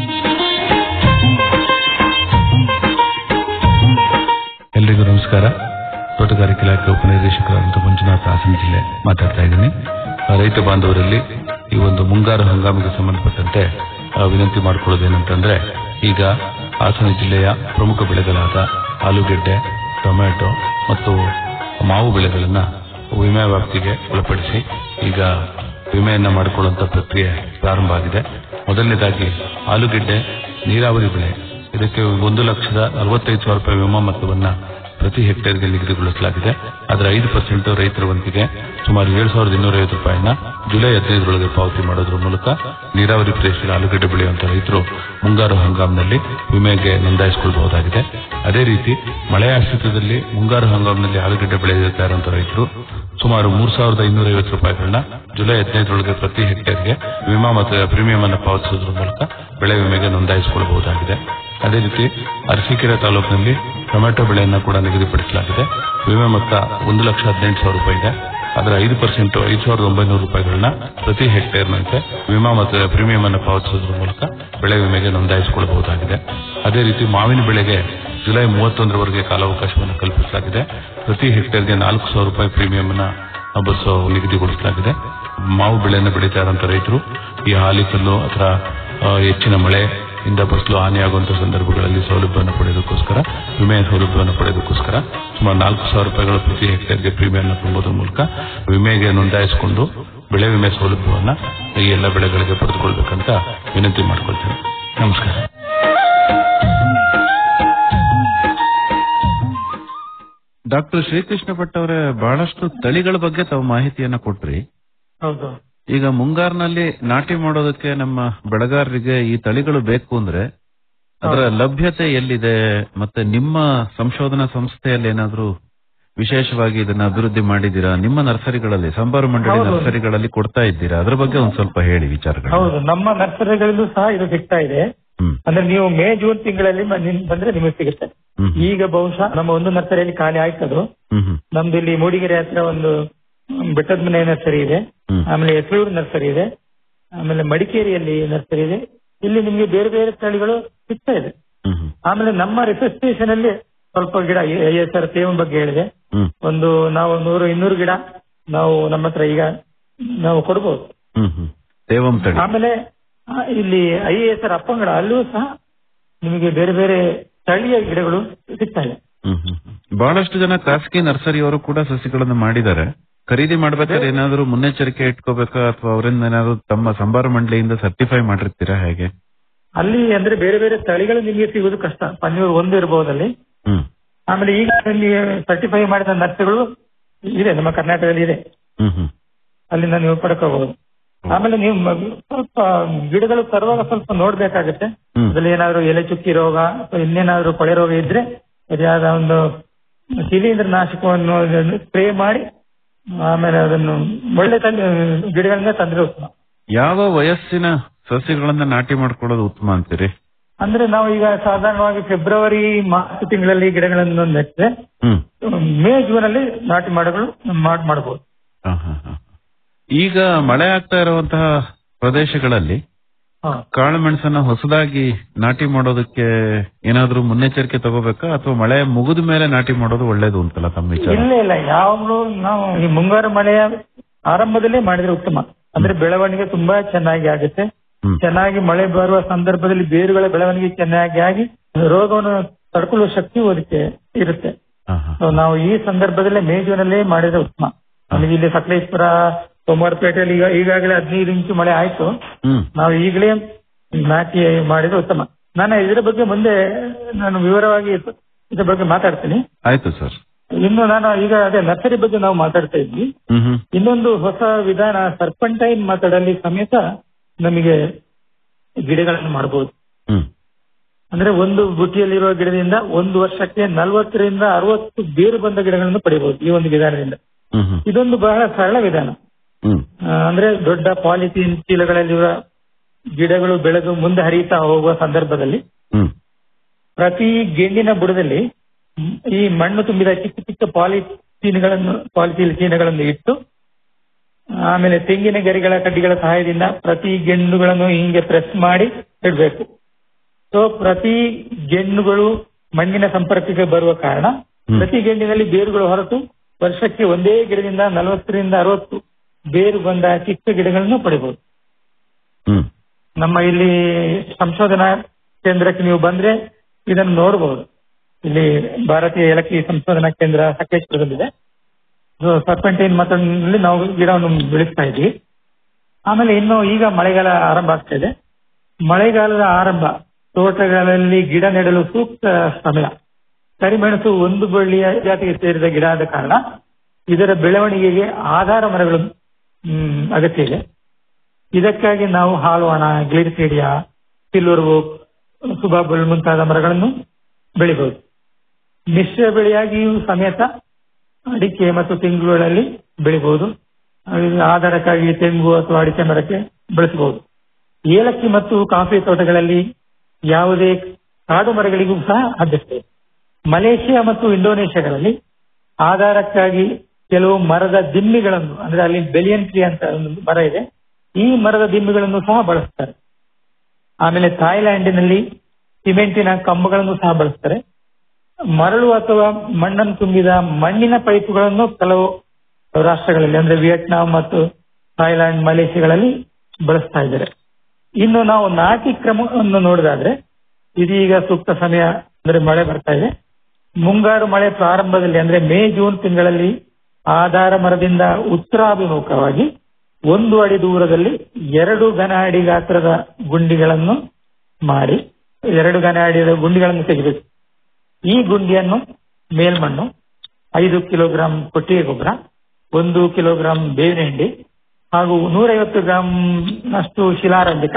ಎಲ್ರಿಗೂ ನಮಸ್ಕಾರ ತೋಟಗಾರಿಕೆ ಇಲಾಖೆ ಉಪನಿರ್ದೇಶಕರಾದಂಥ ಮಂಜುನಾಥ್ ಹಾಸನ ಜಿಲ್ಲೆ ಮಾತಾಡ್ತಾ ಇದ್ದೀನಿ ಆ, ರೈತ ಬಾಂಧವರಲ್ಲಿ ಈ ಒಂದು ಮುಂಗಾರು ಹಂಗಾಮಿಗೆ ಸಂಬಂಧಪಟ್ಟಂತೆ ಆ, ವಿನಂತಿ ಮಾಡಿಕೊಳ್ಳೋದೇನಂತಂದ್ರೆ ಈಗ ಹಾಸನ ಜಿಲ್ಲೆಯ ಪ್ರಮುಖ ಬೆಳೆಗಳಾದ ಆಲೂಗೆಡ್ಡೆ ಟೊಮೆಟೊ ಮತ್ತು ಮಾವು ಬೆಳೆಗಳನ್ನ ವಿಮೆ ವ್ಯಾಪ್ತಿಗೆ ಒಳಪಡಿಸಿ ಈಗ ವಿಮೆಯನ್ನ ಮಾಡಿಕೊಳ್ಳುವಂತ ಪ್ರಕ್ರಿಯೆ ಪ್ರಾರಂಭ ಆಗಿದೆ ಮೊದಲನೇದಾಗಿ ಆಲೂಗೆಡ್ಡೆ ನೀರಾವರಿ ಬೆಳೆ ಇದಕ್ಕೆ ಒಂದು ಲಕ್ಷದ ಅರವತ್ತೈದು ಸಾವಿರ ರೂಪಾಯಿ ವಿಮಾ ಮೊತ್ತವನ್ನ ಪ್ರತಿ ಹೆಕ್ಟೇರ್ಗೆ ನಿಗದಿಗೊಳಿಸಲಾಗಿದೆ ಅದರ ಐದು ಪರ್ಸೆಂಟ್ ರೈತರ ವಂತಿಗೆ ಸುಮಾರು ಏಳು ಸಾವಿರದ ಇನ್ನೂರ ಐವತ್ತು ರೂಪಾಯಿನ ಜುಲೈ ಹದಿನೈದರೊಳಗೆ ಪಾವತಿ ಮಾಡೋದ್ರ ಮೂಲಕ ನೀರಾವರಿ ಪ್ರದೇಶದಲ್ಲಿ ಆಲೂಗಡ್ಡೆ ಬೆಳೆಯುವಂತ ರೈತರು ಮುಂಗಾರು ಹಂಗಾಮಿನಲ್ಲಿ ವಿಮೆಗೆ ನೋಂದಾಯಿಸಿಕೊಳ್ಳಬಹುದಾಗಿದೆ ಅದೇ ರೀತಿ ಮಳೆ ಆಶ್ರಿತದಲ್ಲಿ ಮುಂಗಾರು ಹಂಗಾಮಿನಲ್ಲಿ ಆಲೂಗಡ್ಡೆ ಬೆಳೆಯುತ್ತಾ ಇರುವಂತ ರೈತರು ಸುಮಾರು ಮೂರ್ ಸಾವಿರದ ಇನ್ನೂರ ಐವತ್ತು ರೂಪಾಯಿಗಳನ್ನ ಜುಲೈ ಹದಿನೈದರೊಳಗೆ ಪ್ರತಿ ಹೆಕ್ಟೇರ್ಗೆ ವಿಮಾ ಮತ್ತು ಪ್ರೀಮಿಯಂ ಅನ್ನು ಪಾವತಿಸುವುದರ ಮೂಲಕ ಬೆಳೆ ವಿಮೆಗೆ ನೋಂದಾಯಿಸಿಕೊಳ್ಳಬಹುದಾಗಿದೆ ಅದೇ ರೀತಿ ಅರಸೀಕೆರೆ ತಾಲೂಕಿನಲ್ಲಿ ಟೊಮೆಟೊ ಬೆಳೆಯನ್ನ ಕೂಡ ನಿಗದಿಪಡಿಸಲಾಗಿದೆ ವಿಮೆ ಮೊತ್ತ ಒಂದು ಲಕ್ಷ ಹದಿನೆಂಟು ಸಾವಿರ ರೂಪಾಯಿ ಇದೆ ಅದರ ಐದು ಪರ್ಸೆಂಟ್ ಐದು ಸಾವಿರದ ಒಂಬೈನೂರು ರೂಪಾಯಿಗಳನ್ನ ಪ್ರತಿ ಹೆಕ್ಟೇರ್ನಂತೆ ವಿಮಾ ಮತ್ತು ಪ್ರೀಮಿಯಂ ಅನ್ನು ಪಾವತಿಸುವುದರ ಮೂಲಕ ಬೆಳೆ ವಿಮೆಗೆ ನೋಂದಾಯಿಸಿಕೊಳ್ಳಬಹುದಾಗಿದೆ ಅದೇ ರೀತಿ ಮಾವಿನ ಬೆಳೆಗೆ ಜುಲೈ ಮೂವತ್ತೊಂದರವರೆಗೆ ಕಾಲಾವಕಾಶವನ್ನು ಕಲ್ಪಿಸಲಾಗಿದೆ ಪ್ರತಿ ಹೆಕ್ಟೇರ್ಗೆ ನಾಲ್ಕು ಸಾವಿರ ರೂಪಾಯಿ ಪ್ರೀಮಿಯಂ ಅನ್ನ ಬಸ್ ನಿಗದಿಗೊಳಿಸಲಾಗಿದೆ ಮಾವು ಬೆಳೆಯನ್ನು ಬೆಳೀತಾ ಇರುವಂತ ರೈತರು ಈ ಹಾಲಿಕಲ್ಲು ಅಥವಾ ಆ, ಹೆಚ್ಚಿನ ಮಳೆ ಇಂದ ಫಸಲು ಹಾನಿಯಾಗುವಂತಹ ಸಂದರ್ಭಗಳಲ್ಲಿ ಸೌಲಭ್ಯವನ್ನು ಪಡೆಯೋದಕ್ಕೋಸ್ಕರ ವಿಮೆಯ ಸೌಲಭ್ಯವನ್ನು ಪಡೆಯೋದಕ್ಕೋಸ್ಕರ ಸುಮಾರು ನಾಲ್ಕು ಸಾವಿರ ರೂಪಾಯಿಗಳು ಪ್ರತಿ ಹೆಕ್ಟೇರ್ಗೆ ಪ್ರೀಮಿಯಂ ತುಂಬುವುದರ ಮೂಲಕ ವಿಮೆಗೆ ನೋಂದಾಯಿಸಿಕೊಂಡು ಬೆಳೆ ವಿಮೆ ಸೌಲಭ್ಯವನ್ನ ಈ ಎಲ್ಲ ಬೆಳೆಗಳಿಗೆ ಪಡೆದುಕೊಳ್ಬೇಕಂತ ವಿನಂತಿ ಮಾಡ್ಕೊಳ್ತೇನೆ ನಮಸ್ಕಾರ ಡಾಕ್ಟರ್ ಶ್ರೀಕೃಷ್ಣ ಭಟ್ ಅವರೇ ಬಹಳಷ್ಟು ತಳಿಗಳ ಬಗ್ಗೆ ತಾವು ಮಾಹಿತಿಯನ್ನ ಕೊಟ್ರಿ ಹೌದು ಈಗ ಮುಂಗಾರಿನಲ್ಲಿ ನಾಟಿ ಮಾಡೋದಕ್ಕೆ ನಮ್ಮ ಬೆಳೆಗಾರರಿಗೆ ಈ ತಳಿಗಳು ಬೇಕು ಅಂದ್ರೆ ಅದರ ಲಭ್ಯತೆ ಎಲ್ಲಿದೆ ಮತ್ತೆ ನಿಮ್ಮ ಸಂಶೋಧನಾ ಸಂಸ್ಥೆಯಲ್ಲಿ ಏನಾದ್ರೂ ವಿಶೇಷವಾಗಿ ಇದನ್ನ ಅಭಿವೃದ್ಧಿ ಮಾಡಿದ್ದೀರಾ ನಿಮ್ಮ ನರ್ಸರಿಗಳಲ್ಲಿ ಸಂಬಾರು ಮಂಡಳಿ ಹೌದು. ನರ್ಸರಿಗಳಲ್ಲಿ ಕೊಡ್ತಾ ಇದ್ದೀರಾ ಅದ್ರ ಬಗ್ಗೆ ಒಂದ್ ಸ್ವಲ್ಪ ಹೇಳಿ ವಿಚಾರಗಳು ಹೌದು ನಮ್ಮ ನರ್ಸರಿಗಳಲ್ಲೂ ಸಹ ಇದು ಸಿಗ್ತಾ ಇದೆ ಅಂದ್ರೆ ನೀವು ಮೇ ಜೂನ್ ತಿಂಗಳಲ್ಲಿ ಮ- ನಿಮ್- ಬಂದ್ರೆ ನಿಮಗೆ ಸಿಗುತ್ತೆ ಈಗ ಬಹುಶಃ ನಮ್ಮ ಒಂದು ನರ್ಸರಿಯಲ್ಲಿ ಖಾಲಿ ಆಯ್ತದು ನಮ್ದು ಇಲ್ಲಿ ಮೂಡಿಗೆರೆ ಹತ್ರ ಒಂದು ಬೆಟ್ಟದ ಮನೆ ನರ್ಸರಿ ಇದೆ ಆಮೇಲೆ ಎಸ್ಳೂರು ನರ್ಸರಿ ಇದೆ ಆಮೇಲೆ ಮಡಿಕೇರಿಯಲ್ಲಿ ನರ್ಸರಿ ಇದೆ ಇಲ್ಲಿ ನಿಮ್ಗೆ ಬೇರೆ ಬೇರೆ ತಳಿಗಳು ಸಿಗ್ತಾ ಇದೆ ಆಮೇಲೆ ನಮ್ಮ ರಿಸರ್ಚ್ ಸ್ಟೇಷನ್ ಅಲ್ಲಿ ಸ್ವಲ್ಪ ಗಿಡ ಐ ಎಸ್ ಆರ್ ಸೇವನ್ ಬಗ್ಗೆ ಹೇಳಿದೆ ಒಂದು ನಾವು ನೂರು ಇನ್ನೂರು ಗಿಡ ನಾವು ನಮ್ಮ ಹತ್ರ ಈಗ ನಾವು ಕೊಡ್ಬೋದು ದೇವಂ ತಳಿ ಆಮೇಲೆ ಆ, ಇಲ್ಲಿ ಐ ಎಸ್ ಆರ್ ಅಪ್ಪಂಗಡ ಅಲ್ಲೂ ಸಹ ನಿಮಗೆ ಬೇರೆ ಬೇರೆ ಸ್ಥಳೀಯ ಗಿಡಗಳು ಸಿಗ್ತಾ ಇದೆ ಬಹಳಷ್ಟು ಜನ ಖಾಸಗಿ ನರ್ಸರಿಯವರು ಕೂಡ ಸಸಿಗಳನ್ನು ಮಾಡಿದ್ದಾರೆ ಖರೀದಿ ಮಾಡ್ಬೇಕಾದ್ರೆ ಏನಾದ್ರು ಮುನ್ನೆಚ್ಚರಿಕೆ ಇಟ್ಕೋಬೇಕಾ ಅಥವಾ ಅವರಿಂದ ಏನಾದ್ರು ತಮ್ಮ ಸಂಬಾರ ಮಂಡಳಿಯಿಂದ ಸರ್ಟಿಫೈ ಮಾಡಿರ್ತೀರಾ ಹೇಗೆ ಅಲ್ಲಿ ಅಂದ್ರೆ ಬೇರೆ ಬೇರೆ ತಳಿಗಳು ನಿಮಗೆ ಸಿಗುವುದು ಕಷ್ಟ ಪನ್ನೀರ್ ಒಂದು ಇರಬಹುದಲ್ಲಿ ಹ್ಮ್ ಆಮೇಲೆ ಈಗ ನಿಮಗೆ ಸರ್ಟಿಫೈ ಮಾಡಿದ ನರ್ಸರಿಗಳು ಇದೆ ನಮ್ಮ ಕರ್ನಾಟಕದಲ್ಲಿ ಇದೆ ಹ್ಮ್ ಹ್ಮ್ ಅಲ್ಲಿಂದ ನೀವು ಪಡ್ಕೋಬಹುದು ಆಮೇಲೆ ನೀವು ಮ- ಸ್ವಲ್ಪ ಗಿಡಗಳು ತರುವಾಗ ಸ್ವಲ್ಪ ನೋಡ್ಬೇಕಾಗುತ್ತೆ ಅದ್ರಲ್ಲಿ ಏನಾದ್ರು ಎಲೆ ಚುಕ್ಕಿ ರೋಗ ಅಥವಾ ಇನ್ನೇನಾದ್ರೂ ಕೊಳೆ ರೋಗ ಇದ್ರೆ ಸರಿಯಾದ ಒಂದು ಶಿಲೀಂಧ್ರ ನಾಶಕವನ್ನು ಸ್ಪ್ರೇ ಮಾಡಿ ಆಮೇಲೆ ಅದನ್ನು ಒಳ್ಳೆ ತಂದು ಗಿಡಗಳಿಂದ ತಂದ್ರೆ ಉತ್ತಮ ಯಾವ ವಯಸ್ಸಿನ ಸಸಿಗಳನ್ನ ನಾಟಿ ಮಾಡ್ಕೊಳ್ಳೋದು ಉತ್ತಮ ಅಂತೀರಿ ಅಂದ್ರೆ ನಾವು ಈಗ ಸಾಧಾರಣವಾಗಿ ಫೆಬ್ರವರಿ ಮಾರ್ಚ್ ತಿಂಗಳಲ್ಲಿ ಗಿಡಗಳನ್ನು ನೆಟ್ಟರೆ ಹ್ಮ್ ಮೇ ಜೂನ್ ಅಲ್ಲಿ ನಾಟಿ ಮಾಡಗಳು ಮಾಡ್ ಮಾಡಬಹುದು ಹ, ಹ, ಹ. ಈಗ ಮಳೆ ಆಗ್ತಾ ಇರುವಂತಹ ಪ್ರದೇಶಗಳಲ್ಲಿ ಕಾಳು ಮೆಣಸನ್ನ ಹೊಸದಾಗಿ ನಾಟಿ ಮಾಡೋದಕ್ಕೆ ಏನಾದ್ರೂ ಮುನ್ನೆಚ್ಚರಿಕೆ ತಗೋಬೇಕಾ ಅಥವಾ ಮಳೆ ಮುಗಿದ ಮೇಲೆ ನಾಟಿ ಮಾಡೋದು ಒಳ್ಳೇದು ಅಂತಲ್ಲ ತಮ್ಮ ವಿಚಾರ ಇಲ್ಲ ಇಲ್ಲ ಯಾವಾಗ್ಲೂ ನಾವು ಈ ಮುಂಗಾರು ಮಳೆಯ ಆರಂಭದಲ್ಲೇ ಮಾಡಿದ್ರೆ ಉತ್ತಮ ಅಂದ್ರೆ ಬೆಳವಣಿಗೆ ತುಂಬಾ ಚೆನ್ನಾಗಿ ಆಗುತ್ತೆ ಚೆನ್ನಾಗಿ ಮಳೆ ಬರುವ ಸಂದರ್ಭದಲ್ಲಿ ಬೇರುಗಳ ಬೆಳವಣಿಗೆ ಚೆನ್ನಾಗಿ ಆಗಿ ರೋಗವನ್ನು ತಡ್ಕೊಳ್ಳುವ ಶಕ್ತಿ ಅದಕ್ಕೆ ಇರುತ್ತೆ So ನಾವು ಈ ಸಂದರ್ಭದಲ್ಲೇ ಮೇ ಜೂನಲ್ಲೇ ಮಾಡಿದ್ರೆ ಉತ್ತಮ ನಮಗೆ ಇಲ್ಲಿ ಸಕಲೇಶ್ವರ ಸೋಮವಾರಪೇಟೆಯಲ್ಲಿ ಈಗ ಈಗಾಗಲೇ ಹದಿನೈದು ಇಂಚು ಮಳೆ ಆಯ್ತು ಹ್ಮ್ ನಾವು ಈಗಲೇ ನಾಟಿ ಮಾಡಿದ್ರೆ ಉತ್ತಮ ನಾನು ಇದರ ಬಗ್ಗೆ ಮುಂದೆ ನಾನು ವಿವರವಾಗಿ ಇದ್ರ ಬಗ್ಗೆ ಮಾತಾಡ್ತೀನಿ ಆಯ್ತು ಸರ್ ಇನ್ನು ನಾನು ಈಗ ಅದೇ ನರ್ಸರಿ ಬಗ್ಗೆ ನಾವು ಮಾತಾಡ್ತಾ ಇದ್ವಿ ಹ್ಮ್ ಹ್ಮ್ ಇನ್ನೊಂದು ಹೊಸ ವಿಧಾನ ಸರ್ಪಂಟೈನ್ ಮಾತಾಡಲ್ಲಿ ಸಮೇತ ನಮಗೆ ಗಿಡಗಳನ್ನು ಮಾಡಬಹುದು ಹ್ಮ್. ಅಂದ್ರೆ ಒಂದು ಬುಟ್ಟಿಯಲ್ಲಿರುವ ಗಿಡದಿಂದ ಒಂದು ವರ್ಷಕ್ಕೆ ನಲವತ್ತರಿಂದ ಅರವತ್ತು ಬೇರು ಬಂದ ಗಿಡಗಳನ್ನು ಪಡೆಯಬಹುದು ಈ ಒಂದು ವಿಧಾನದಿಂದ ಹ್ಮ್ ಹ್ಮ್ ಇದೊಂದು ಬಹಳ ಸರಳ ವಿಧಾನ ಹ್ಮ್ ಆ, ಅಂದ್ರೆ ದೊಡ್ಡ ಪಾಲಿಥೀನ್ ಚೀಲಗಳಲ್ಲಿರುವ ಗಿಡಗಳು ಬೆಳೆದು ಮುಂದೆ ಹರಿಯುತ್ತಾ ಹೋಗುವ ಸಂದರ್ಭದಲ್ಲಿ ಹ್ಮ್. ಪ್ರತಿ ಗೆಂಡಿನ ಬುಡದಲ್ಲಿ ಮ್, ಈ ಮಣ್ಣು ತುಂಬಿದ ಚಿಕ್ಕ ಚಿಕ್ಕ ಪಾಲಿಥೀನ್ಗಳನ್ನು ಪಾಲಿಥೀನ್ ಚೀನಗಳನ್ನು ಇಟ್ಟು ಆಮೇಲೆ ತೆಂಗಿನ ಗರಿಗಳ ಕಡ್ಡಿಗಳ ಸಹಾಯದಿಂದ ಪ್ರತಿ ಗೆಣ್ಣುಗಳನ್ನು ಹಿಂಗೆ ಪ್ರೆಸ್ ಮಾಡಿ ಇಡಬೇಕು ಸೊ ಪ್ರತಿ ಗೆಣ್ಣುಗಳು ಮಣ್ಣಿನ ಸಂಪರ್ಕಕ್ಕೆ ಬರುವ ಕಾರಣ ಪ್ರತಿ ಗೆಣ್ಣಿನಲ್ಲಿ ಬೇರುಗಳು ಹೊರತು ವರ್ಷಕ್ಕೆ ಒಂದೇ ಗಿಡದಿಂದ ನಲವತ್ತರಿಂದ ಅರವತ್ತು ಬೇರು ಬಂದ ಚಿಕ್ಕ ಗಿಡಗಳನ್ನು ಪಡಿಬಹುದು ಹ್ಮ್. ನಮ್ಮ ಇಲ್ಲಿ ಸಂಶೋಧನಾ ಕೇಂದ್ರಕ್ಕೆ ನೀವು ಬಂದ್ರೆ ಇದನ್ನು ನೋಡಬಹುದು ಇಲ್ಲಿ ಭಾರತೀಯ ಏಲಕ್ಕಿ ಸಂಶೋಧನಾ ಕೇಂದ್ರ ಸಕಲೇಶ್ವರದಲ್ಲಿದೆ ಸರ್ಪೆಂಟೈನ್ ಮತ್ತೊಂದಲ್ಲಿ ನಾವು ಗಿಡವನ್ನು ಬೆಳೆಸ್ತಾ ಇದ್ವಿ ಆಮೇಲೆ ಇನ್ನು ಈಗ ಮಳೆಗಾಲ ಆರಂಭ ಆಗ್ತಾ ಇದೆ ಮಳೆಗಾಲದ ಆರಂಭ ತೋಟಗಳಲ್ಲಿ ಗಿಡ ನೆಡಲು ಸೂಕ್ತ ಸಮಯ ಕರಿಮೆಣಸು ಒಂದು ಬಳ್ಳಿಯ ಜಾತಿಗೆ ಸೇರಿದ ಗಿಡ ಆದ ಕಾರಣ ಇದರ ಬೆಳವಣಿಗೆಗೆ ಆಧಾರ ಮರಗಳು ಹ್ಮ್, ಅಗತ್ಯ ಇದೆ ಇದಕ್ಕಾಗಿ ನಾವು ಹಾಲುವಣ ಗ್ಲಿರಿಸೀಡಿಯಾ ಸಿಲ್ವರ್ ಓಕ್ ಸುಬಾಬುಲ್ ಮುಂತಾದ ಮರಗಳನ್ನು ಬೆಳಿಬಹುದು ಮಿಶ್ರ ಬೆಳೆಯಾಗಿಯೂ ಸಮೇತ ಅಡಿಕೆ ಮತ್ತು ತೆಂಗುಗಳಲ್ಲಿ ಬೆಳಿಬಹುದು ಅಹ್ ಆಧಾರಕ್ಕಾಗಿ ತೆಂಗು ಅಥವಾ ಅಡಿಕೆ ಮರಕ್ಕೆ ಬೆಳೆಸಬಹುದು ಏಲಕ್ಕಿ ಮತ್ತು ಕಾಫಿ ತೋಟಗಳಲ್ಲಿ ಯಾವುದೇ ಕಾಡು ಮರಗಳಿಗೂ ಸಹ ಆದ್ಯತೆ ಇದೆ. ಮಲೇಷಿಯಾ ಮತ್ತು ಇಂಡೋನೇಷ್ಯಾಗಳಲ್ಲಿ ಆಧಾರಕ್ಕಾಗಿ ಕೆಲವು ಮರದ ದಿಮ್ಮಿಗಳನ್ನು ಅಂದ್ರೆ ಅಲ್ಲಿ ಬೆಲಿಯನ್ ಟ್ರೀ ಅಂತ ಒಂದು ಮರ ಇದೆ ಈ ಮರದ ದಿಮ್ಮಿಗಳನ್ನು ಸಹ ಬಳಸ್ತಾರೆ ಆಮೇಲೆ ಥಾಯ್ಲ್ಯಾಂಡಿನಲ್ಲಿ ಸಿಮೆಂಟಿನ ಕಂಬಗಳನ್ನು ಸಹ ಬಳಸ್ತಾರೆ ಮರಳು ಅಥವಾ ಮಣ್ಣನ್ನು ತುಂಬಿದ ಮಣ್ಣಿನ ಪೈಪುಗಳನ್ನು ಕೆಲವು ರಾಷ್ಟ್ರಗಳಲ್ಲಿ ಅಂದ್ರೆ ವಿಯೆಟ್ನಾಂ ಮತ್ತು ಥಾಯ್ಲ್ಯಾಂಡ್ ಮಲೇಷಿಯಾಗಳಲ್ಲಿ ಬಳಸ್ತಾ ಇದ್ದಾರೆ ಇನ್ನು ನಾವು ನಾಟಿ ಕ್ರಮವನ್ನು ನೋಡಿದಾದ್ರೆ ಇದೀಗ ಸೂಕ್ತ ಸಮಯ ಅಂದ್ರೆ ಮಳೆ ಬರ್ತಾ ಇದೆ ಮುಂಗಾರು ಮಳೆ ಪ್ರಾರಂಭದಲ್ಲಿ ಅಂದ್ರೆ ಮೇ ಜೂನ್ ತಿಂಗಳಲ್ಲಿ ಆಧಾರ ಮರದಿಂದ ಉತ್ತರಾಭಿಮುಖವಾಗಿ ಒಂದು ಅಡಿ ದೂರದಲ್ಲಿ ಎರಡು ಘನ ಅಡಿ ಗಾತ್ರದ ಗುಂಡಿಗಳನ್ನು ಮಾಡಿ ಎರಡು ಘನ ಅಡಿಯ ಗುಂಡಿಗಳನ್ನು ತೆಗೆಬೇಕು ಈ ಗುಂಡಿಯನ್ನು ಮೇಲ್ಮಣ್ಣು ಐದು ಕಿಲೋಗ್ರಾಂ ಕೊಟ್ಟಿಗೆ ಗೊಬ್ಬರ ಒಂದು ಕಿಲೋಗ್ರಾಂ ಬೇವಿನ ಹಿಂಡಿ ಹಾಗೂ ನೂರೈವತ್ತು ಗ್ರಾಂ ನಷ್ಟು ಶಿಲಾರಂಜಕ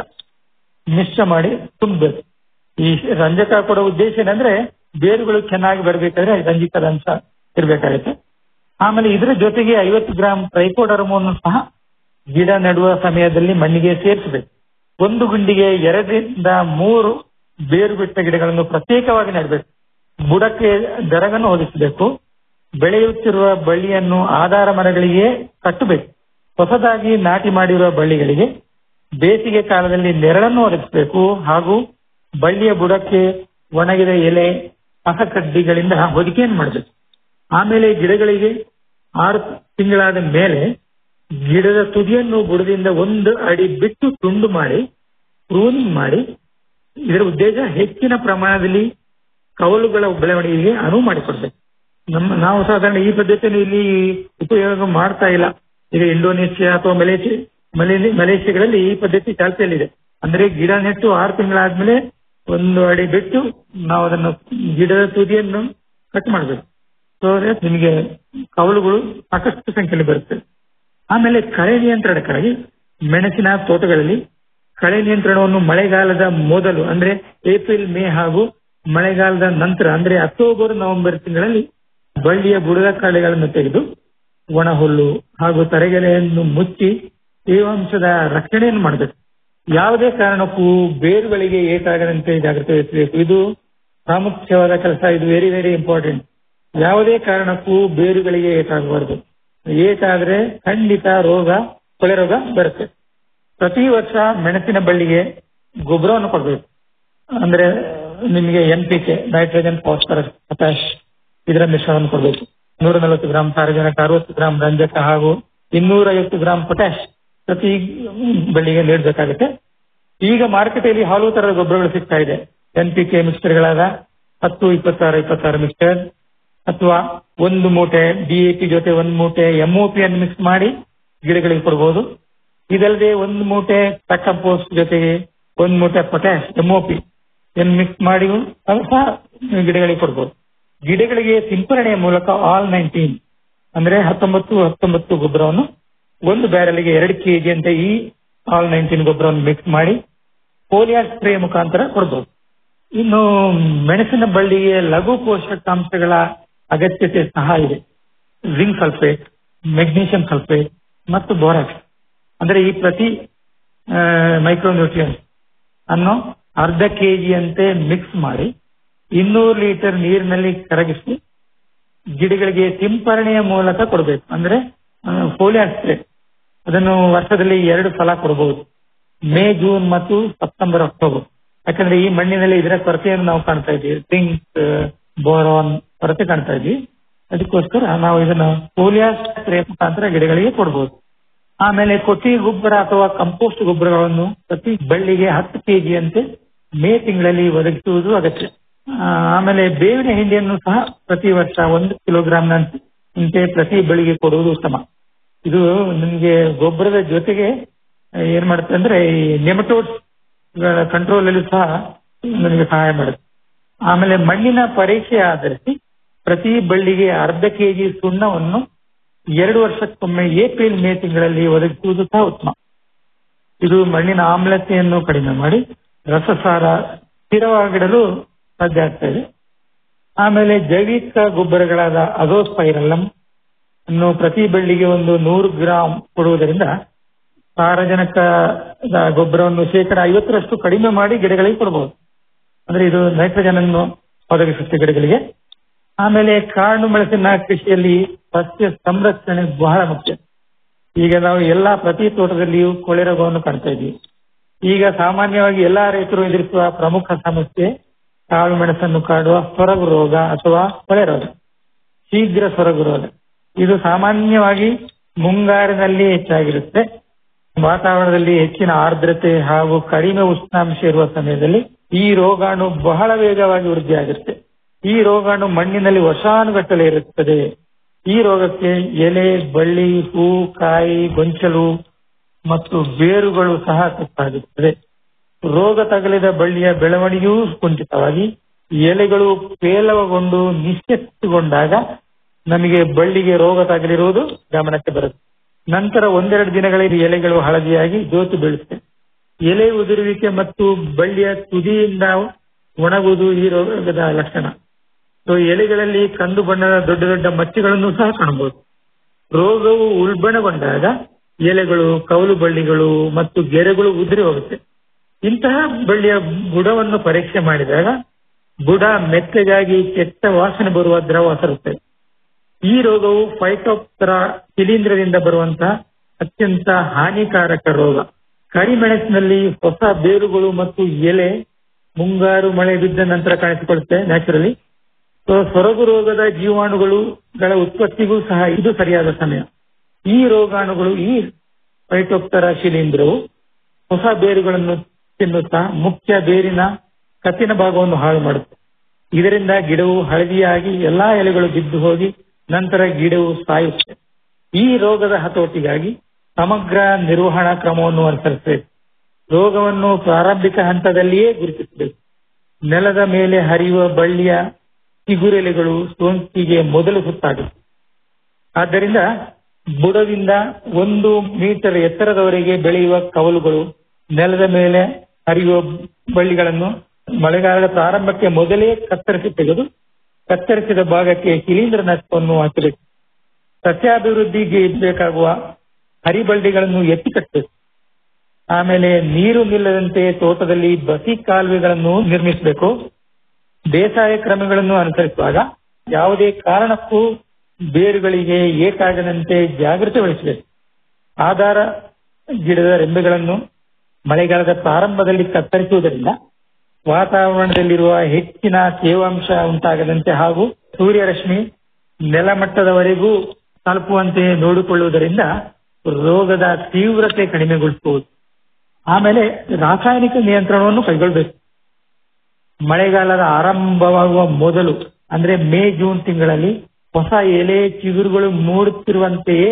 ಮಿಶ್ರ ಮಾಡಿ ತುಂಬಬೇಕು ಈ ರಂಜಕ ಕೊಡೋ ಉದ್ದೇಶ ಏನಂದ್ರೆ ಬೇರುಗಳು ಚೆನ್ನಾಗಿ ಬರಬೇಕಾದ್ರೆ ರಂಜಿಕದ ಅಂಶ ಇರಬೇಕಾಗುತ್ತೆ ಆಮೇಲೆ ಇದರ ಜೊತೆಗೆ ಐವತ್ತು ಗ್ರಾಂ ಟ್ರೈಕೋಡರ್ಮೋನ್ನು ಸಹ ಗಿಡ ನೆಡುವ ಸಮಯದಲ್ಲಿ ಮಣ್ಣಿಗೆ ಸೇರಿಸಬೇಕು ಒಂದು ಗುಂಡಿಗೆ ಎರಡರಿಂದ ಮೂರು ಬೇರು ಬಿಟ್ಟ ಗಿಡಗಳನ್ನು ಪ್ರತ್ಯೇಕವಾಗಿ ನೆಡಬೇಕು ಬುಡಕ್ಕೆ ದರಗನ್ನು ಒದಗಿಸಬೇಕು ಬೆಳೆಯುತ್ತಿರುವ ಬಳ್ಳಿಯನ್ನು ಆಧಾರ ಮರಗಳಿಗೆ ಕಟ್ಟಬೇಕು ಹೊಸದಾಗಿ ನಾಟಿ ಮಾಡಿರುವ ಬಳ್ಳಿಗಳಿಗೆ ಬೇಸಿಗೆ ಕಾಲದಲ್ಲಿ ನೆರಳನ್ನು ಒದಗಿಸಬೇಕು ಹಾಗೂ ಬಳ್ಳಿಯ ಬುಡಕ್ಕೆ ಒಣಗಿದ ಎಲೆ ಕಸಕಡ್ಡಿಗಳಿಂದ ಹೊದಿಕೆಯನ್ನು ಮಾಡಬೇಕು ಆಮೇಲೆ ಗಿಡಗಳಿಗೆ ಆರು ತಿಂಗಳಾದ ಮೇಲೆ ಗಿಡದ ತುದಿಯನ್ನು ಬುಡದಿಂದ ಒಂದು ಅಡಿ ಬಿಟ್ಟು ತುಂಡು ಮಾಡಿ ಪ್ರೂನಿಂಗ್ ಮಾಡಿ ಇದರ ಉದ್ದೇಶ ಹೆಚ್ಚಿನ ಪ್ರಮಾಣದಲ್ಲಿ ಕವಲುಗಳ ಬೆಳವಣಿಗೆಗೆ ಅನುವು ಮಾಡಿಕೊಡ್ಬೇಕು ನಮ್ಮ ನಾವು ಸಾಧಾರಣ ಈ ಪದ್ಧತಿಯನ್ನು ಇಲ್ಲಿ ಉಪಯೋಗ ಮಾಡ್ತಾ ಇಲ್ಲ ಈಗ ಇಂಡೋನೇಷ್ಯಾ ಅಥವಾ ಮಲೇಷಿಯಾ ಮಲೇ ಮಲೇಷಿಯಾಗಳಲ್ಲಿ ಈ ಪದ್ಧತಿ ಚಾಲ್ತಿಯಲ್ಲಿದೆ ಅಂದ್ರೆ ಗಿಡ ನೆಟ್ಟು ಆರು ತಿಂಗಳಾದ್ಮೇಲೆ ಒಂದು ಅಡಿ ಬಿಟ್ಟು ನಾವು ಅದನ್ನು ಗಿಡದ ತುದಿಯನ್ನು ಕಟ್ ಮಾಡಬೇಕು ಸೊ ನಿಮಗೆ ಕವಲುಗಳು ಸಾಕಷ್ಟು ಸಂಖ್ಯೆಯಲ್ಲಿ ಬರುತ್ತೆ ಆಮೇಲೆ ಕಳೆ ನಿಯಂತ್ರಣಕ್ಕಾಗಿ ಮೆಣಸಿನ ತೋಟಗಳಲ್ಲಿ ಕಳೆ ನಿಯಂತ್ರಣವನ್ನು ಮಳೆಗಾಲದ ಮೊದಲು ಅಂದ್ರೆ ಏಪ್ರಿಲ್ ಮೇ ಹಾಗೂ ಮಳೆಗಾಲದ ನಂತರ ಅಂದ್ರೆ ಅಕ್ಟೋಬರ್ ನವೆಂಬರ್ ತಿಂಗಳಲ್ಲಿ ಬಳ್ಳಿಯ ಬುಡದ ಕಳೆಗಳನ್ನು ತೆಗೆದು ಒಣ ಹುಲ್ಲು ಹಾಗೂ ತರೆಗೆಲೆಯನ್ನು ಮುಚ್ಚಿ ತೇವಾಂಶದ ರಕ್ಷಣೆಯನ್ನು ಮಾಡಬೇಕು ಯಾವುದೇ ಕಾರಣಕ್ಕೂ ಬೇರುಗಳಿಗೆ ಏಟಾಗದಂತೆ ಜಾಗ್ರತೆ ವಹಿಸಬೇಕು ಇದು ಪ್ರಾಮುಖ್ಯವಾದ ಕೆಲಸ ಇದು ವೆರಿ ವೆರಿ ಇಂಪಾರ್ಟೆಂಟ್ ಯಾವುದೇ ಕಾರಣಕ್ಕೂ ಬೇರುಗಳಿಗೆ ಏಟಾಗಬಾರದು ಏಟಾದ್ರೆ ಖಂಡಿತ ರೋಗ ಕೊಳೆ ರೋಗ ಬರುತ್ತೆ ಪ್ರತಿ ವರ್ಷ ಮೆಣಸಿನ ಬಳ್ಳಿಗೆ ಗೊಬ್ಬರವನ್ನು ಕೊಡಬೇಕು ಅಂದ್ರೆ ನಿಮಗೆ N P K nitrogen phosphorus potash ಇದರ ಮಿಶ್ರಣವನ್ನು ಕೊಡಬೇಕು ನೂರ ನಲವತ್ತು ಗ್ರಾಂ ಸಾರಜನಕ ಅರವತ್ತು ಗ್ರಾಂ ರಂಜಕ ಹಾಗೂ ಇನ್ನೂರ ಐವತ್ತು ಗ್ರಾಂ ಪೊಟ್ಯಾಶ್ ಪ್ರತಿ ಬಳ್ಳಿಗೆ ನೀಡಬೇಕಾಗುತ್ತೆ ಈಗ ಮಾರುಕಟ್ಟೆಯಲ್ಲಿ ಹಲವು ತರದ ಗೊಬ್ಬರಗಳು ಸಿಗ್ತಾ ಇದೆ ಎನ್ ಪಿ ಕೆ ಮಿಕ್ಸ್ಚರ್ಗಳಾದ ಹತ್ತು ಇಪ್ಪತ್ತಾರು ಇಪ್ಪತ್ತಾರು ಮಿಕ್ಸ್ಚರ್ ಅಥವಾ ಒಂದು ಮೂಟೆ ಡಿಎಪಿ ಜೊತೆ ಒಂದು ಮೂಟೆ ಎಂಒಪಿ ಅನ್ನು ಮಿಕ್ಸ್ ಮಾಡಿ ಗಿಡಗಳಿಗೆ ಕೊಡಬಹುದು ಇದಲ್ಲದೆ ಒಂದು ಮೂಟೆ ಕಂಪೋಸ್ಟ್ ಜೊತೆಗೆ ಒಂದು ಮೂಟೆ ಪೊಟ್ಯಾಶ್ ಎಂಒಪಿ ಅನ್ನು ಮಿಕ್ಸ್ ಮಾಡಿ ಅದು ಸಹ ಗಿಡಗಳಿಗೆ ಕೊಡಬಹುದು ಗಿಡಗಳಿಗೆ ಸಿಂಪರಣೆಯ ಮೂಲಕ ಆಲ್ ನೈನ್ಟೀನ್ ಅಂದ್ರೆ ಹತ್ತೊಂಬತ್ತು ಹತ್ತೊಂಬತ್ತು ಗೊಬ್ಬರವನ್ನು ಒಂದು ಬ್ಯಾರಲ್ಗೆ ಎರಡು ಕೆಜಿ ಅಂತ ಈ ಆಲ್ ನೈನ್ಟೀನ್ ಗೊಬ್ಬರವನ್ನು ಮಿಕ್ಸ್ ಮಾಡಿ ಪೋಲಿಯಾ ಸ್ಪ್ರೇ ಮುಖಾಂತರ ಕೊಡಬಹುದು ಇನ್ನು ಮೆಣಸಿನ ಬಳ್ಳಿಗೆ ಲಘು ಪೋಷಕಾಂಶಗಳ ಅಗತ್ಯತೆ ಸಹ ಇದೆ ಜಿಂಕ್ ಸಲ್ಫೇಟ್ ಮೆಗ್ನೀಷಿಯಂ ಸಲ್ಫೇಟ್ ಮತ್ತು ಬೋರಾಕ್ಸ್ ಅಂದ್ರೆ ಈ ಪ್ರತಿ ಮೈಕ್ರೋನ್ಯೂಟ್ರಿಯನ್ಸ್ ಅನ್ನು ಅರ್ಧ ಕೆಜಿಯಂತೆ ಮಿಕ್ಸ್ ಮಾಡಿ ಇನ್ನೂರು ಲೀಟರ್ ನೀರಿನಲ್ಲಿ ಕರಗಿಸಿ ಗಿಡಗಳಿಗೆ ಸಿಂಪರಣೆಯ ಮೂಲಕ ಕೊಡಬೇಕು ಅಂದ್ರೆ ಫೋಲಿಯಾ ಸ್ಪ್ರೇ ಅದನ್ನು ವರ್ಷದಲ್ಲಿ ಎರಡು ಸಲ ಕೊಡಬಹುದು ಮೇ ಜೂನ್ ಮತ್ತು ಸೆಪ್ಟೆಂಬರ್ ಅಕ್ಟೋಬರ್ ಯಾಕಂದ್ರೆ ಈ ಮಣ್ಣಿನಲ್ಲಿ ಇದರ ಕೊರತೆಯನ್ನು ನಾವು ಕಾಣ್ತಾ ಇದ್ದೀವಿ ಜಿಂಕ್ ಬೋರಾನ್ ಕೊರತೆ ಕಾಣ್ತಾ ಇದ್ವಿ ಅದಕ್ಕೋಸ್ಕರ ನಾವು ಇದನ್ನ ಪೋಲಿಯಾ ಸ್ಪ್ರೇ ಮುಖಾಂತರ ಗಿಡಗಳಿಗೆ ಕೊಡಬಹುದು ಆಮೇಲೆ ಕೊಟ್ಟಿಗೆ ಗೊಬ್ಬರ ಅಥವಾ ಕಂಪೋಸ್ಟ್ ಗೊಬ್ಬರಗಳನ್ನು ಪ್ರತಿ ಬಳ್ಳಿಗೆ ಹತ್ತು ಕೆಜಿಯಂತೆ ಮೇ ತಿಂಗಳಲ್ಲಿ ಒದಗಿಸುವುದು ಅಗತ್ಯ ಆ, ಆಮೇಲೆ ಬೇವಿನ ಹಿಂಡಿಯನ್ನು ಸಹ ಪ್ರತಿ ವರ್ಷ ಒಂದು ಕಿಲೋಗ್ರಾಂನಂತೆ ಪ್ರತಿ ಬಳ್ಳಿಗೆ ಕೊಡುವುದು ಉತ್ತಮ ಇದು ನಿಮಗೆ ಗೊಬ್ಬರದ ಜೊತೆಗೆ ಏನ್ ಮಾಡುತ್ತೆ ಅಂದ್ರೆ ಈ ನೆಮಟೋಡ್ಸ್ ಕಂಟ್ರೋಲ್ ಅಲ್ಲಿ ಸಹ ನನಗೆ ಸಹಾಯ ಮಾಡುತ್ತೆ ಆಮೇಲೆ ಮಣ್ಣಿನ ಪರೀಕ್ಷೆ ಆಧರಿಸಿ ಪ್ರತಿ ಬಳ್ಳಿಗೆ ಅರ್ಧ ಕೆಜಿ ಸುಣ್ಣವನ್ನು ಎರಡು ವರ್ಷಕ್ಕೊಮ್ಮೆ ಏಪ್ರಿಲ್ ಮೇ ತಿಂಗಳಲ್ಲಿ ಒದಗಿಸುವುದು ಸಹ ಉತ್ತಮ ಇದು ಮಣ್ಣಿನ ಆಮ್ಲತೆಯನ್ನು ಕಡಿಮೆ ಮಾಡಿ ರಸಸಾರ ಸ್ಥಿರವಾಗಿಡಲು ಸಾಧ್ಯ ಆಗ್ತಾ ಇದೆ ಆಮೇಲೆ ಜೈವಿಕ ಗೊಬ್ಬರಗಳಾದ ಅಜೋಸ್ಪೈರಲಂ ಅನ್ನು ಪ್ರತಿ ಬಳ್ಳಿಗೆ ಒಂದು ನೂರು ಗ್ರಾಂ ಕೊಡುವುದರಿಂದ ಸಾರಜನಕದ ಗೊಬ್ಬರವನ್ನು ಶೇಕಡ ಐವತ್ತರಷ್ಟು ಕಡಿಮೆ ಮಾಡಿ ಗಿಡಗಳಿಗೆ ಕೊಡಬಹುದು ಅಂದ್ರೆ ಇದು ನೈಟ್ರೋಜನ್ ಅನ್ನು ಒದಗಿಸುತ್ತೆ ಗಿಡಗಳಿಗೆ ಆಮೇಲೆ ಕಾಡು ಮೆಣಸಿನ ಕೃಷಿಯಲ್ಲಿ ಸಸ್ಯ ಸಂರಕ್ಷಣೆ ಬಹಳ ಮುಖ್ಯ ಈಗ ನಾವು ಎಲ್ಲಾ ಪ್ರತಿ ತೋಟದಲ್ಲಿಯೂ ಕೊಳೆ ರೋಗವನ್ನು ಕಾಣ್ತಾ ಇದ್ದೀವಿ ಈಗ ಸಾಮಾನ್ಯವಾಗಿ ಎಲ್ಲಾ ರೈತರು ಎದುರಿಸುವ ಪ್ರಮುಖ ಸಮಸ್ಯೆ ಕಾಳು ಮೆಣಸನ್ನು ಕಾಡುವ ಸೊರಗು ರೋಗ ಅಥವಾ ಕೊಳೆ ರೋಗ ಶೀಘ್ರ ಸೊರಗು ರೋಗ ಇದು ಸಾಮಾನ್ಯವಾಗಿ ಮುಂಗಾರಿನಲ್ಲಿ ಹೆಚ್ಚಾಗಿರುತ್ತೆ ವಾತಾವರಣದಲ್ಲಿ ಹೆಚ್ಚಿನ ಆರ್ದ್ರತೆ ಹಾಗೂ ಕಡಿಮೆ ಉಷ್ಣಾಂಶ ಇರುವ ಸಮಯದಲ್ಲಿ ಈ ರೋಗಾಣು ಬಹಳ ವೇಗವಾಗಿ ವೃದ್ಧಿಯಾಗುತ್ತೆ ಈ ರೋಗಾಣು ಮಣ್ಣಿನಲ್ಲಿ ವರ್ಷಾನುಗಟ್ಟಲೆ ಇರುತ್ತದೆ ಈ ರೋಗಕ್ಕೆ ಎಲೆ ಬಳ್ಳಿ ಹೂ ಕಾಯಿ ಗೊಂಚಲು ಮತ್ತು ಬೇರುಗಳು ಸಹ ತುತ್ತಾಗುತ್ತದೆ ರೋಗ ತಗಲಿದ ಬಳ್ಳಿಯ ಬೆಳವಣಿಗೆಯೂ ಕುಂಠಿತವಾಗಿ ಎಲೆಗಳು ಪೇಲವಗೊಂಡು ನಿಶ್ಚೆತ್ತುಗೊಂಡಾಗ ನಮಗೆ ಬಳ್ಳಿಗೆ ರೋಗ ತಗಲಿರುವುದು ಗಮನಕ್ಕೆ ಬರುತ್ತೆ ನಂತರ ಒಂದೆರಡು ದಿನಗಳಲ್ಲಿ ಎಲೆಗಳು ಹಳದಿಯಾಗಿ ಜೋತು ಬೀಳುತ್ತೆ ಎಲೆ ಉದುರುವಿಕೆ ಮತ್ತು ಬಳ್ಳಿಯ ತುದಿಯಿಂದ ಒಣಗುವುದು ಈ ರೋಗದ ಲಕ್ಷಣ ಸೊ ಎಲೆಗಳಲ್ಲಿ ಕಂದು ಬಣ್ಣದ ದೊಡ್ಡ ದೊಡ್ಡ ಮಚ್ಚೆಗಳನ್ನು ಸಹ ಕಾಣಬಹುದು ರೋಗವು ಉಲ್ಬಣಗೊಂಡಾಗ ಎಲೆಗಳು ಕೌಲು ಬಳ್ಳಿಗಳು ಮತ್ತು ಗೆರೆಗಳು ಉದುರಿ ಹೋಗುತ್ತೆ ಇಂತಹ ಬಳ್ಳಿಯ ಬುಡವನ್ನು ಪರೀಕ್ಷೆ ಮಾಡಿದಾಗ ಬುಡ ಮೆತ್ತಗಾಗಿ ಕೆಟ್ಟ ವಾಸನೆ ಬರುವ ದ್ರವ ಸರುತ್ತದೆ ಈ ರೋಗವು ಫೈಟೋಪ್ತರ ಶಿಲೀಂಧ್ರದಿಂದ ಬರುವಂತಹ ಅತ್ಯಂತ ಹಾನಿಕಾರಕ ರೋಗ ಕರಿಮೆಣಸಿನಲ್ಲಿ ಹೊಸ ಬೇರುಗಳು ಮತ್ತು ಎಲೆ ಮುಂಗಾರು ಮಳೆ ಬಿದ್ದ ನಂತರ ಕಾಣಿಸಿಕೊಳ್ಳುತ್ತೆ ನ್ಯಾಚುರಲಿ ಸೊ ಸೊರಗು ರೋಗದ ಜೀವಾಣುಗಳುಗಳ ಉತ್ಪತ್ತಿಗೂ ಸಹ ಇದು ಸರಿಯಾದ ಸಮಯ ಈ ರೋಗಾಣುಗಳು ಈ ಫೈಟೋಪ್ತರ ಶಿಲೀಂಧ್ರವು ಹೊಸ ಬೇರುಗಳನ್ನು ತಿನ್ನುತ್ತಾ ಮುಖ್ಯ ಬೇರಿನ ಕತ್ತಿನ ಭಾಗವನ್ನು ಹಾಳು ಮಾಡುತ್ತೆ ಇದರಿಂದ ಗಿಡವು ಹಳದಿಯಾಗಿ ಎಲ್ಲಾ ಎಲೆಗಳು ಬಿದ್ದು ಹೋಗಿ ನಂತರ ಗಿಡವು ಸಾಯುತ್ತೆ ಈ ರೋಗದ ಹತೋಟಿಗಾಗಿ ಸಮಗ್ರ ನಿರ್ವಹಣಾ ಕ್ರಮವನ್ನು ಅನುಸರಿಸಬೇಕು ರೋಗವನ್ನು ಪ್ರಾರಂಭಿಕ ಹಂತದಲ್ಲಿಯೇ ಗುರುತಿಸಬೇಕು ನೆಲದ ಮೇಲೆ ಹರಿಯುವ ಬಳ್ಳಿಯ ಚಿಗುರೆಲೆಗಳು ಸೋಂಕಿಗೆ ಮೊದಲು ಸುತ್ತಾಗುತ್ತೆ ಆದ್ದರಿಂದ ಬುಡದಿಂದ ಒಂದು ಮೀಟರ್ ಎತ್ತರದವರೆಗೆ ಬೆಳೆಯುವ ಕವಲುಗಳು ನೆಲದ ಮೇಲೆ ಹರಿಯುವ ಬಳ್ಳಿಗಳನ್ನು ಮಳೆಗಾಲದ ಪ್ರಾರಂಭಕ್ಕೆ ಮೊದಲೇ ಕತ್ತರಿಸಿ ತೆಗೆದು ಕತ್ತರಿಸಿದ ಭಾಗಕ್ಕೆ ಶಿಲೀಂಧ್ರನಾಶಕವನ್ನು ಹಾಕಬೇಕು ಸಸ್ಯಾಭಿವೃದ್ಧಿಗೆ ಬೇಕಾಗುವ ಹರಿಬಳ್ಳಿಗಳನ್ನು ಎತ್ತಿ ಕಟ್ಟಬೇಕು ಆಮೇಲೆ ನೀರು ನಿಲ್ಲದಂತೆ ತೋಟದಲ್ಲಿ ಬಸಿ ಕಾಲುವೆಗಳನ್ನು ನಿರ್ಮಿಸಬೇಕು ಬೇಸಾಯ ಕ್ರಮಗಳನ್ನು ಅನುಸರಿಸುವಾಗ ಯಾವುದೇ ಕಾರಣಕ್ಕೂ ಬೇರುಗಳಿಗೆ ಏಟಾಗದಂತೆ ಜಾಗೃತಿ ವಹಿಸಬೇಕು ಆಧಾರ ಗಿಡದ ರೆಂಬೆಗಳನ್ನು ಮಳೆಗಾಲದ ಪ್ರಾರಂಭದಲ್ಲಿ ಕತ್ತರಿಸುವುದರಿಂದ ವಾತಾವರಣದಲ್ಲಿರುವ ಹೆಚ್ಚಿನ ತೇವಾಂಶ ಉಂಟಾಗದಂತೆ ಹಾಗೂ ಸೂರ್ಯರಶ್ಮಿ ನೆಲಮಟ್ಟದವರೆಗೂ ತಲುಪುವಂತೆ ನೋಡಿಕೊಳ್ಳುವುದರಿಂದ ರೋಗದ ತೀವ್ರತೆ ಕಡಿಮೆಗೊಳಿಸಬಹುದು ಆಮೇಲೆ ರಾಸಾಯನಿಕ ನಿಯಂತ್ರಣವನ್ನು ಕೈಗೊಳ್ಳಬೇಕು ಮಳೆಗಾಲದ ಆರಂಭವಾಗುವ ಮೊದಲು ಅಂದ್ರೆ ಮೇ ಜೂನ್ ತಿಂಗಳಲ್ಲಿ ಹೊಸ ಎಲೆ ಚಿಗುರುಗಳು ಮೂಡುತ್ತಿರುವಂತೆಯೇ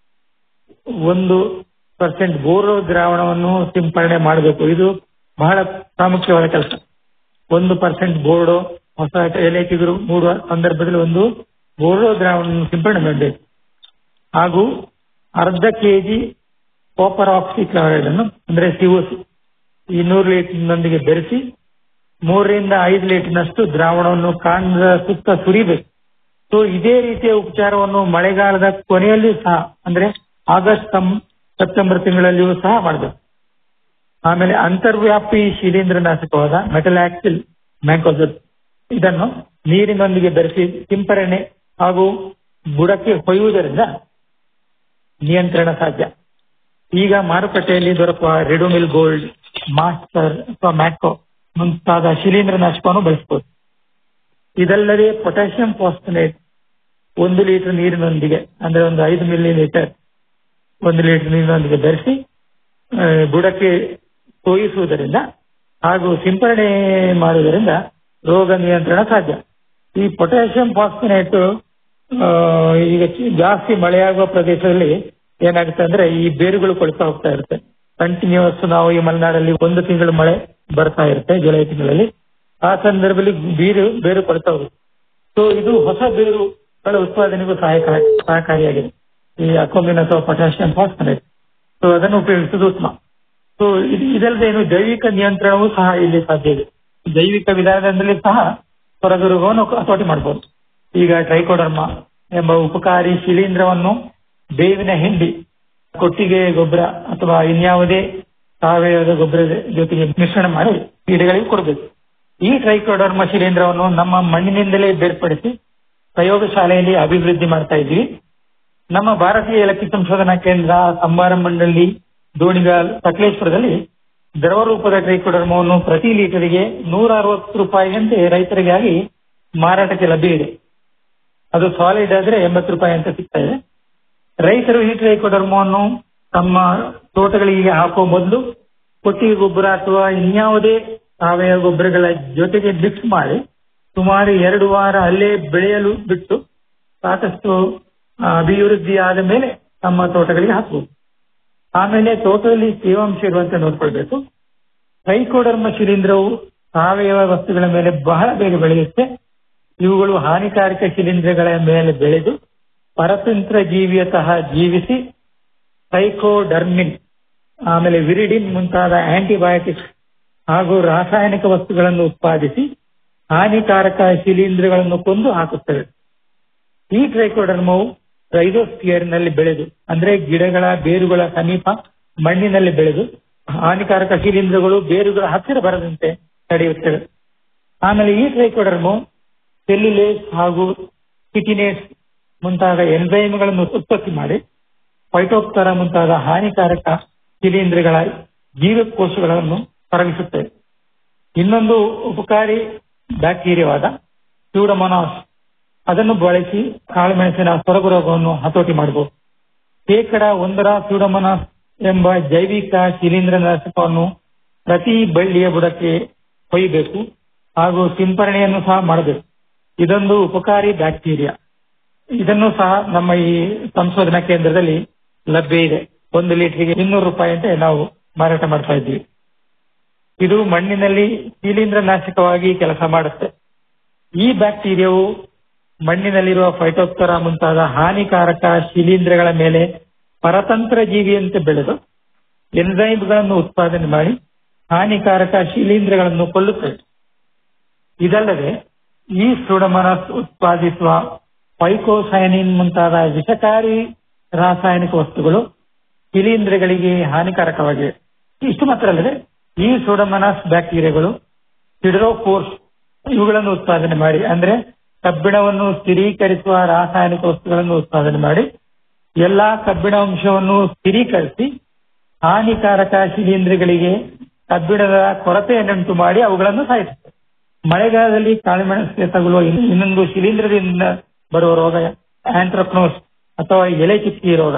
ಒಂದು ಪರ್ಸೆಂಟ್ ಬೋರೋ ದ್ರಾವಣವನ್ನು ಸಿಂಪರಣೆ ಮಾಡಬೇಕು ಇದು ಬಹಳ ಪ್ರಾಮುಖ್ಯವಾದ ಕೆಲಸ ಒಂದು ಪರ್ಸೆಂಟ್ ಬೋರ್ಡೋ ಹೊಸ ಎಲೆ ಚಿಗುರು ಮೂಡುವ ಸಂದರ್ಭದಲ್ಲಿ ಒಂದು ಬೋರ್ಡೋ ದ್ರಾವಣವನ್ನು ಸಿಂಪರಣೆ ಮಾಡಬೇಕು ಹಾಗೂ ಅರ್ಧ ಕೆಜಿ ಕಾಪರ್ ಆಕ್ಸಿಕ್ಲೋರೈಡ್ ಅನ್ನು ಅಂದ್ರೆ ಸಿಒಸಿ ಇನ್ನೂರು ಲೀಟರ್ನೊಂದಿಗೆ ಬೆರೆಸಿ ಮೂರರಿಂದ ಐದು ಲೀಟರ್ನಷ್ಟು ದ್ರಾವಣವನ್ನು ಕಾಂಡದ ಸುತ್ತ ಸುರಿಬೇಕು ಸೊ ಇದೇ ರೀತಿಯ ಉಪಚಾರವನ್ನು ಮಳೆಗಾಲದ ಕೊನೆಯಲ್ಲಿಯೂ ಸಹ ಅಂದ್ರೆ ಆಗಸ್ಟ್ ಸಂ- ಸೆಪ್ಟೆಂಬರ್ ತಿಂಗಳಲ್ಲಿಯೂ ಸಹ ಮಾಡಬೇಕು ಆಮೇಲೆ ಅಂತರ್ವ್ಯಾಪಿ ಶಿಲೀಂಧ್ರನಾಶಕವಾದ ಮೆಟಲಾಕ್ಸಿಲ್ ಮ್ಯಾಂಕೋಸಲ್ ಇದನ್ನು ನೀರಿನೊಂದಿಗೆ ಬೆರೆಸಿ ಸಿಂಪರಣೆ ಹಾಗೂ ಬುಡಕ್ಕೆ ಹೊಯ್ಯುವುದರಿಂದ ನಿಯಂತ್ರಣ ಸಾಧ್ಯ ಈಗ ಮಾರುಕಟ್ಟೆಯಲ್ಲಿ ದೊರಕುವ ರೆಡೋಮಿಲ್ ಗೋಲ್ಡ್ ಮಾಸ್ಟರ್ ಅಥವಾ ಮ್ಯಾಕೋ ಮುಂತಾದ ಶಿಲೀಂಧ್ರನಾಶಕವನ್ನು ಬಳಸಬಹುದು ಇದಲ್ಲದೆ ಪೊಟ್ಯಾಷಿಯಂ ಫಾಸ್ಫನೇಟ್ ಒಂದು ಲೀಟರ್ ನೀರಿನೊಂದಿಗೆ ಅಂದ್ರೆ ಒಂದು ಐದು ಮಿಲಿ ಲೀಟರ್ ಒಂದು ಲೀಟರ್ ನೀರಿನೊಂದಿಗೆ ಬೆರೆಸಿ ಆ, ಬುಡಕ್ಕೆ ತೋಯಿಸುವುದರಿಂದ ಹಾಗೂ ಸಿಂಪರಣೆ ಮಾಡುವುದರಿಂದ ರೋಗ ನಿಯಂತ್ರಣ ಸಾಧ್ಯ ಈ ಪೊಟ್ಯಾಷಿಯಂ ಫಾಸ್ಫನೇಟ್ ಈಗ ಚಿ- ಜಾಸ್ತಿ ಮಳೆಯಾಗುವ ಪ್ರದೇಶದಲ್ಲಿ ಏನಾಗುತ್ತೆ ಅಂದ್ರೆ ಈ ಬೇರುಗಳು ಕೊಳ್ತಾ ಹೋಗ್ತಾ ಇರುತ್ತೆ ಕಂಟಿನ್ಯೂಸ್ ನಾವು ಈ ಮಲೆನಾಡಲ್ಲಿ ಒಂದು ತಿಂಗಳು ಮಳೆ ಬರ್ತಾ ಇರುತ್ತೆ ಜುಲೈ ತಿಂಗಳಲ್ಲಿ ಆ ಸಂದರ್ಭದಲ್ಲಿ ಬೇರು ಬೇರು ಕೊಳ್ತಾ ಹೋಗುತ್ತೆ ಸೊ ಇದು ಹೊಸ ಬೇರುಗಳ ಉತ್ಪಾದನೆಗೂ ಸಹಾಯಕ ಸಹಕಾರಿಯಾಗಿದೆ ಈ ಅಕೋಮಿನ್ ಅಥವಾ ಪೊಟ್ಯಾಷಿಯಂ ಫಾಸ್ಫನೇಟ್ ಸೊ ಅದನ್ನು ಉಪಯೋಗಿಸುವುದು ಉತ್ತಮ ಸೊ ಇದು ಇದಲ್ಲದೆ ಏನು ಜೈವಿಕ ನಿಯಂತ್ರಣವೂ ಸಹ ಇಲ್ಲಿ ಸಾಧ್ಯ ಇದೆ ಜೈವಿಕ ವಿಧಾನದಲ್ಲಿ ಸಹ ಹೊರಗ ರೋಗವನ್ನು ಹತೋಟಿ ಮಾಡಬಹುದು ಈಗ ಟ್ರೈಕೋಡರ್ಮ ಎಂಬ ಉಪಕಾರಿ ಶಿಲೀಂಧ್ರವನ್ನು ಬೇವಿನ ಹಿಂಡಿ ಕೊಟ್ಟಿಗೆ ಗೊಬ್ಬರ ಅಥವಾ ಇನ್ಯಾವುದೇ ಸಾವಯವ ಗೊಬ್ಬರದ ಜೊತೆಗೆ ಮಿಶ್ರಣ ಮಾಡಿ ಗಿಡಗಳಿಗೆ ಕೊಡಬೇಕು ಈ ಟ್ರೈಕೋಡರ್ಮ ಶಿಲೀಂಧ್ರವನ್ನು ನಮ್ಮ ಮಣ್ಣಿನಿಂದಲೇ ಬೇರ್ಪಡಿಸಿ ಪ್ರಯೋಗಶಾಲೆಯಲ್ಲಿ ಅಭಿವೃದ್ಧಿ ಮಾಡ್ತಾ ಇದ್ವಿ ನಮ್ಮ ಭಾರತೀಯ ಏಲಕ್ಕಿ ಸಂಶೋಧನಾ ಕೇಂದ್ರ ಸಂಬಾರಮಂಡಳಿ ದೋಣಿಗಾಲ್ ಸಕಲೇಶ್ವರದಲ್ಲಿ ದ್ರವ ರೂಪದ ಟ್ರೈಕೋಡರ್ಮವನ್ನು ಪ್ರತಿ ಲೀಟರ್ಗೆ ನೂರ ಅರವತ್ತು ರೂಪಾಯಿಯಂತೆ ರೈತರಿಗಾಗಿ ಮಾರಾಟಕ್ಕೆ ಲಭ್ಯ ಇದೆ ಅದು ಸಾಲಿಡ್ ಆದ್ರೆ ಎಂಬತ್ತು ರೂಪಾಯಿ ಅಂತ ಸಿಗ್ತಾ ಇದೆ ರೈತರು ಈ ಟ್ರೈಕೋಡರ್ಮವನ್ನು ತಮ್ಮ ತೋಟಗಳಿಗೆ ಹಾಕುವ ಮೊದಲು ಕೊಟ್ಟಿಗೆ ಗೊಬ್ಬರ ಅಥವಾ ಇನ್ಯಾವುದೇ ಸಾವಯವ ಗೊಬ್ಬರಗಳ ಜೊತೆಗೆ ಮಿಕ್ಸ್ ಮಾಡಿ ಸುಮಾರು ಎರಡು ವಾರ ಅಲ್ಲೇ ಬೆಳೆಯಲು ಬಿಟ್ಟು ಸಾಕಷ್ಟು ಆ, ಅಭಿವೃದ್ಧಿ ಆದ ಮೇಲೆ ನಮ್ಮ ತೋಟಗಳಿಗೆ ಹಾಕಬಹುದು ಆಮೇಲೆ ತೋಟದಲ್ಲಿ ತೇವಾಂಶ ಇರುವಂತೆ ನೋಡ್ಕೊಳ್ಬೇಕು ಟ್ರೈಕೋಡರ್ಮ ಶಿಲೀಂಧ್ರವು ಸಾವಯವ ವಸ್ತುಗಳ ಮೇಲೆ ಬಹಳ ಬೇಗ ಬೆಳೆಯುತ್ತೆ ಇವುಗಳು ಹಾನಿಕಾರಕ ಶಿಲೀಂಧ್ರಗಳ ಮೇಲೆ ಬೆಳೆದು ಪರತಂತ್ರ ಜೀವಿಯತಃ ಜೀವಿಸಿ ಸೈಕೋಡರ್ಮಿನ್ ಆಮೇಲೆ ವಿರಿಡಿನ್ ಮುಂತಾದ ಆಂಟಿಬಯೋಟಿಕ್ಸ್ ಹಾಗೂ ರಾಸಾಯನಿಕ ವಸ್ತುಗಳನ್ನು ಉತ್ಪಾದಿಸಿ ಹಾನಿಕಾರಕ ಶಿಲೀಂಧ್ರಗಳನ್ನು ಕೊಂದು ಹಾಕುತ್ತವೆ ಈ ಟ್ರೈಕೋಡರ್ಮವು ರೈಸೋಸ್ಫಿಯರ್ ನಲ್ಲಿ ಬೆಳೆದು ಅಂದ್ರೆ ಗಿಡಗಳ ಬೇರುಗಳ ಸಮೀಪ ಮಣ್ಣಿನಲ್ಲಿ ಬೆಳೆದು ಹಾನಿಕಾರಕ ಶಿಲೀಂಧ್ರಗಳು ಬೇರುಗಳ ಹತ್ತಿರ ಬರದಂತೆ ತಡೆಯುತ್ತವೆ ಆಮೇಲೆ ಈ ಟ್ರೈಕೋಡರ್ಮು ಸೆಲ್ಯುಲೇಸ್ ಹಾಗೂ ಕಿಟಿನೇಸ್ ಮುಂತಾದ ಎನ್ಸೈಮ್ಗಳನ್ನು ಉತ್ಪತ್ತಿ ಮಾಡಿ ಫೈಟೋಪ್ತರ ಮುಂತಾದ ಹಾನಿಕಾರಕ ಶಿಲೀಂಧ್ರಗಳ ಜೀವಕೋಶಗಳನ್ನು ಹೊರಗಿಸುತ್ತವೆ ಇನ್ನೊಂದು ಉಪಕಾರಿ ಬ್ಯಾಕ್ಟೀರಿಯಾವಾದ ಸ್ಯೂಡಮೊನಾಸ್ ಅದನ್ನು ಬಳಸಿ ಕಾಳುಮೆಣಸಿನ ಸೊರಗು ರೋಗವನ್ನು ಹತೋಟಿ ಮಾಡಬಹುದು ಶೇಕಡ ಒಂದರ ಸ್ಯೂಡಮೊನಾಸ್ ಎಂಬ ಜೈವಿಕ ಶಿಲೀಂಧ್ರನಾಶಕವನ್ನು ಪ್ರತಿ ಬಳ್ಳಿಯ ಬುಡಕ್ಕೆ ಕೊಯ್ಯಬೇಕು ಹಾಗೂ ಸಿಂಪರಣೆಯನ್ನು ಸಹ ಮಾಡಬೇಕು ಇದೊಂದು ಉಪಕಾರಿ ಬ್ಯಾಕ್ಟೀರಿಯಾ ಇದನ್ನು ಸಹ ನಮ್ಮ ಈ ಸಂಶೋಧನಾ ಕೇಂದ್ರದಲ್ಲಿ ಲಭ್ಯ ಇದೆ ಒಂದು ಲೀಟರ್ಗೆ ಇನ್ನೂರು ರೂಪಾಯಿ ಅಂತ ನಾವು ಮಾರಾಟ ಮಾಡ್ತಾ ಇದ್ದೀವಿ ಇದು ಮಣ್ಣಿನಲ್ಲಿ ಶಿಲೀಂಧ್ರ ನಾಶಕವಾಗಿ ಕೆಲಸ ಮಾಡುತ್ತೆ ಈ ಬ್ಯಾಕ್ಟೀರಿಯಾವು ಮಣ್ಣಿನಲ್ಲಿರುವ ಫೈಟೋಪ್ತರಾ ಮುಂತಾದ ಹಾನಿಕಾರಕ ಶಿಲೀಂಧ್ರಗಳ ಮೇಲೆ ಪರತಂತ್ರ ಜೀವಿಯಂತೆ ಬೆಳೆದು ಎನ್ಸೈಮ್ಗಳನ್ನು ಉತ್ಪಾದನೆ ಮಾಡಿ ಹಾನಿಕಾರಕ ಶಿಲೀಂಧ್ರಗಳನ್ನು ಕೊಲ್ಲುತ್ತವೆ ಇದಲ್ಲದೆ ಈ ಸುಡಮನಸ್ ಉತ್ಪಾದಿಸುವ ಪೈಕೋಸೈನಿನ್ ಮುಂತಾದ ವಿಷಕಾರಿ ರಾಸಾಯನಿಕ ವಸ್ತುಗಳು ಶಿಲೀಂಧ್ರಗಳಿಗೆ ಹಾನಿಕಾರಕವಾಗಿವೆ ಇಷ್ಟು ಮಾತ್ರ ಅಲ್ಲದೆ ಈ ಸೂಡಮನಾಸ್ ಬ್ಯಾಕ್ಟೀರಿಯಾಗಳು ಹಿಡ್ರೋಫೋರ್ಸ್ ಇವುಗಳನ್ನು ಉತ್ಪಾದನೆ ಮಾಡಿ ಅಂದ್ರೆ ಕಬ್ಬಿಣವನ್ನು ಸ್ಥಿರೀಕರಿಸುವ ರಾಸಾಯನಿಕ ವಸ್ತುಗಳನ್ನು ಉತ್ಪಾದನೆ ಮಾಡಿ ಎಲ್ಲಾ ಕಬ್ಬಿಣ ಅಂಶವನ್ನು ಸ್ಥಿರೀಕರಿಸಿ ಹಾನಿಕಾರಕ ಶಿಲೀಂಧ್ರಗಳಿಗೆ ಕಬ್ಬಿಣದ ಕೊರತೆಯನ್ನುಂಟು ಮಾಡಿ ಅವುಗಳನ್ನು ಸಾಯಿಸುತ್ತೆ ಮಳೆಗಾಲದಲ್ಲಿ ಕಾಳುಮೆಣಸಿಗೆ ತಗುಲುವ ಇನ್- ಇನ್ನೊಂದು ಶಿಲೀಂಧ್ರದಿಂದ ಬರುವ ರೋಗ ಆಂಟ್ರಪ್ನೋಸ್ ಅಥವಾ ಎಲೆ ಚುಕ್ಕಿ ರೋಗ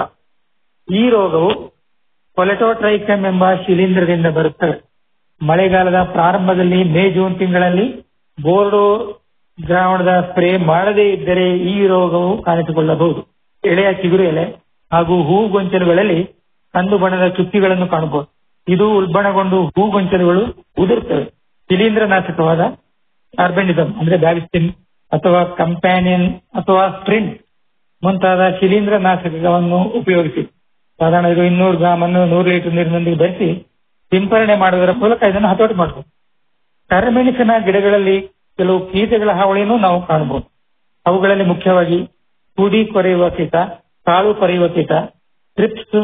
ಈ ರೋಗವು ಕೊಲೆಟೋಟ್ರೈಕಮ್ ಎಂಬ ಶಿಲೀಂಧ್ರದಿಂದ ಬರುತ್ತವೆ ಮಳೆಗಾಲದ ಪ್ರಾರಂಭದಲ್ಲಿ ಮೇ ಜೂನ್ ತಿಂಗಳಲ್ಲಿ ಬೋರ್ಡೋ ದ್ರಾವಣದ ಸ್ಪ್ರೇ ಮಾಡದೇ ಇದ್ದರೆ ಈ ರೋಗವು ಕಾಣಿಸಿಕೊಳ್ಳಬಹುದು ಎಳೆಯ ಚಿಗುರು ಎಲೆ ಹಾಗೂ ಹೂಗೊಂಚಲುಗಳಲ್ಲಿ ಕಂದು ಬಣ್ಣದ ಚುಕ್ಕಿಗಳನ್ನು ಕಾಣಬಹುದು ಇದು ಉಲ್ಬಣಗೊಂಡು ಹೂಗೊಂಚಲುಗಳು ಉದುರುತ್ತವೆ ಶಿಲೀಂಧ್ರನಾಶಕವಾದ ಕಾರ್ಬೆಂಡಿಸಮ್ ಅಂದ್ರೆ ಬ್ಯಾಬಿಸ್ಟಿನ್ ಅಥವಾ ಕಂಪ್ಯಾನಿಯನ್ ಅಥವಾ ಸ್ಪ್ರಿಂಟ್ ಮುಂತಾದ ಶಿಲೀಂಧ್ರ ನಾಶಕವನ್ನು ಉಪಯೋಗಿಸಿ ಸಾಧಾರಣ ಇದು ಇನ್ನೂರು ಗ್ರಾಮ್ ಅನ್ನು ನೂರು ಲೀಟರ್ ನೀರಿನೊಂದಿಗೆ ಬೆರೆಸಿ ಸಿಂಪರಣೆ ಮಾಡುವುದರ ಮೂಲಕ ಇದನ್ನು ಹತೋಟಿ ಮಾಡಬಹುದು ಕರಿಮೆಣಸಿನ ಗಿಡಗಳಲ್ಲಿ ಕೆಲವು ಕೀಟಗಳ ಹಾವಳಿಯನ್ನು ನಾವು ಕಾಣಬಹುದು ಅವುಗಳಲ್ಲಿ ಮುಖ್ಯವಾಗಿ ಕುಡಿ ಕೊರೆಯುವ ಕೀಟ ಕಾಳು ಕೊರೆಯುವ ಕೀಟ ಟ್ರಿಪ್ಸ್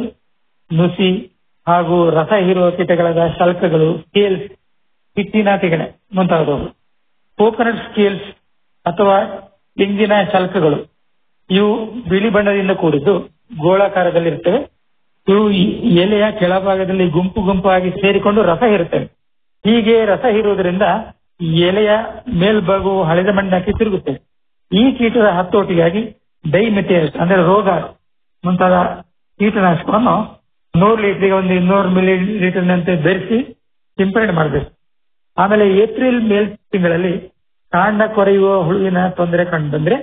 ನುಸಿ ಹಾಗೂ ರಸ ಹೀರುವ ಕೀಟಗಳಾದ ಶಲ್ಕಗಳು ಸ್ಕೇಲ್ಸ್ ಹಿಟ್ಟಿನ ತಿಗಣೆ ಮುಂತಾದವು ಕೋಕೋನಟ್ ಸ್ಕೇಲ್ಸ್ ಅಥವಾ ಇಂಜಿನ ಶಲ್ಕಗಳು ಇವು ಬಿಳಿ ಬಣ್ಣದಿಂದ ಕೂಡಿದ್ದು ಗೋಳಾಕಾರದಲ್ಲಿರುತ್ತವೆ ಇವು ಈ ಎಲೆಯ ಕೆಳಭಾಗದಲ್ಲಿ ಗುಂಪು ಗುಂಪಾಗಿ ಸೇರಿಕೊಂಡು ರಸ ಹೀರುತ್ತವೆ ಹೀಗೆ ರಸ ಹೀರುವುದರಿಂದ ಎಲೆಯ ಮೇಲ್ಭಾಗವು ಹಳೆದ ಮಣ್ಣಾಗಿ ತಿರುಗುತ್ತವೆ ಈ ಕೀಟದ ಹತೋಟಿಗಾಗಿ ಡೈಮೆಥೇಲ್ಸ್ ಅಂದ್ರೆ ರೋಗ ಮುಂತಾದ ಕೀಟನಾಶಕವನ್ನು ನೂರು ಲೀಟರ್ಗೆ ಒಂದು ಇನ್ನೂರು ಮಿಲಿ ಲೀಟರ್ನಂತೆ ಬೆರೆಸಿ ಸಿಂಪರಣೆ ಮಾಡಬೇಕು ಆಮೇಲೆ ಏಪ್ರಿಲ್ ಮೇಲ್ ತಿಂಗಳಲ್ಲಿ ಕಾಂಡ ಕೊರೆಯುವ ಹುಳುವಿನ ತೊಂದರೆ ಕಂಡು ಬಂದ್ರೆ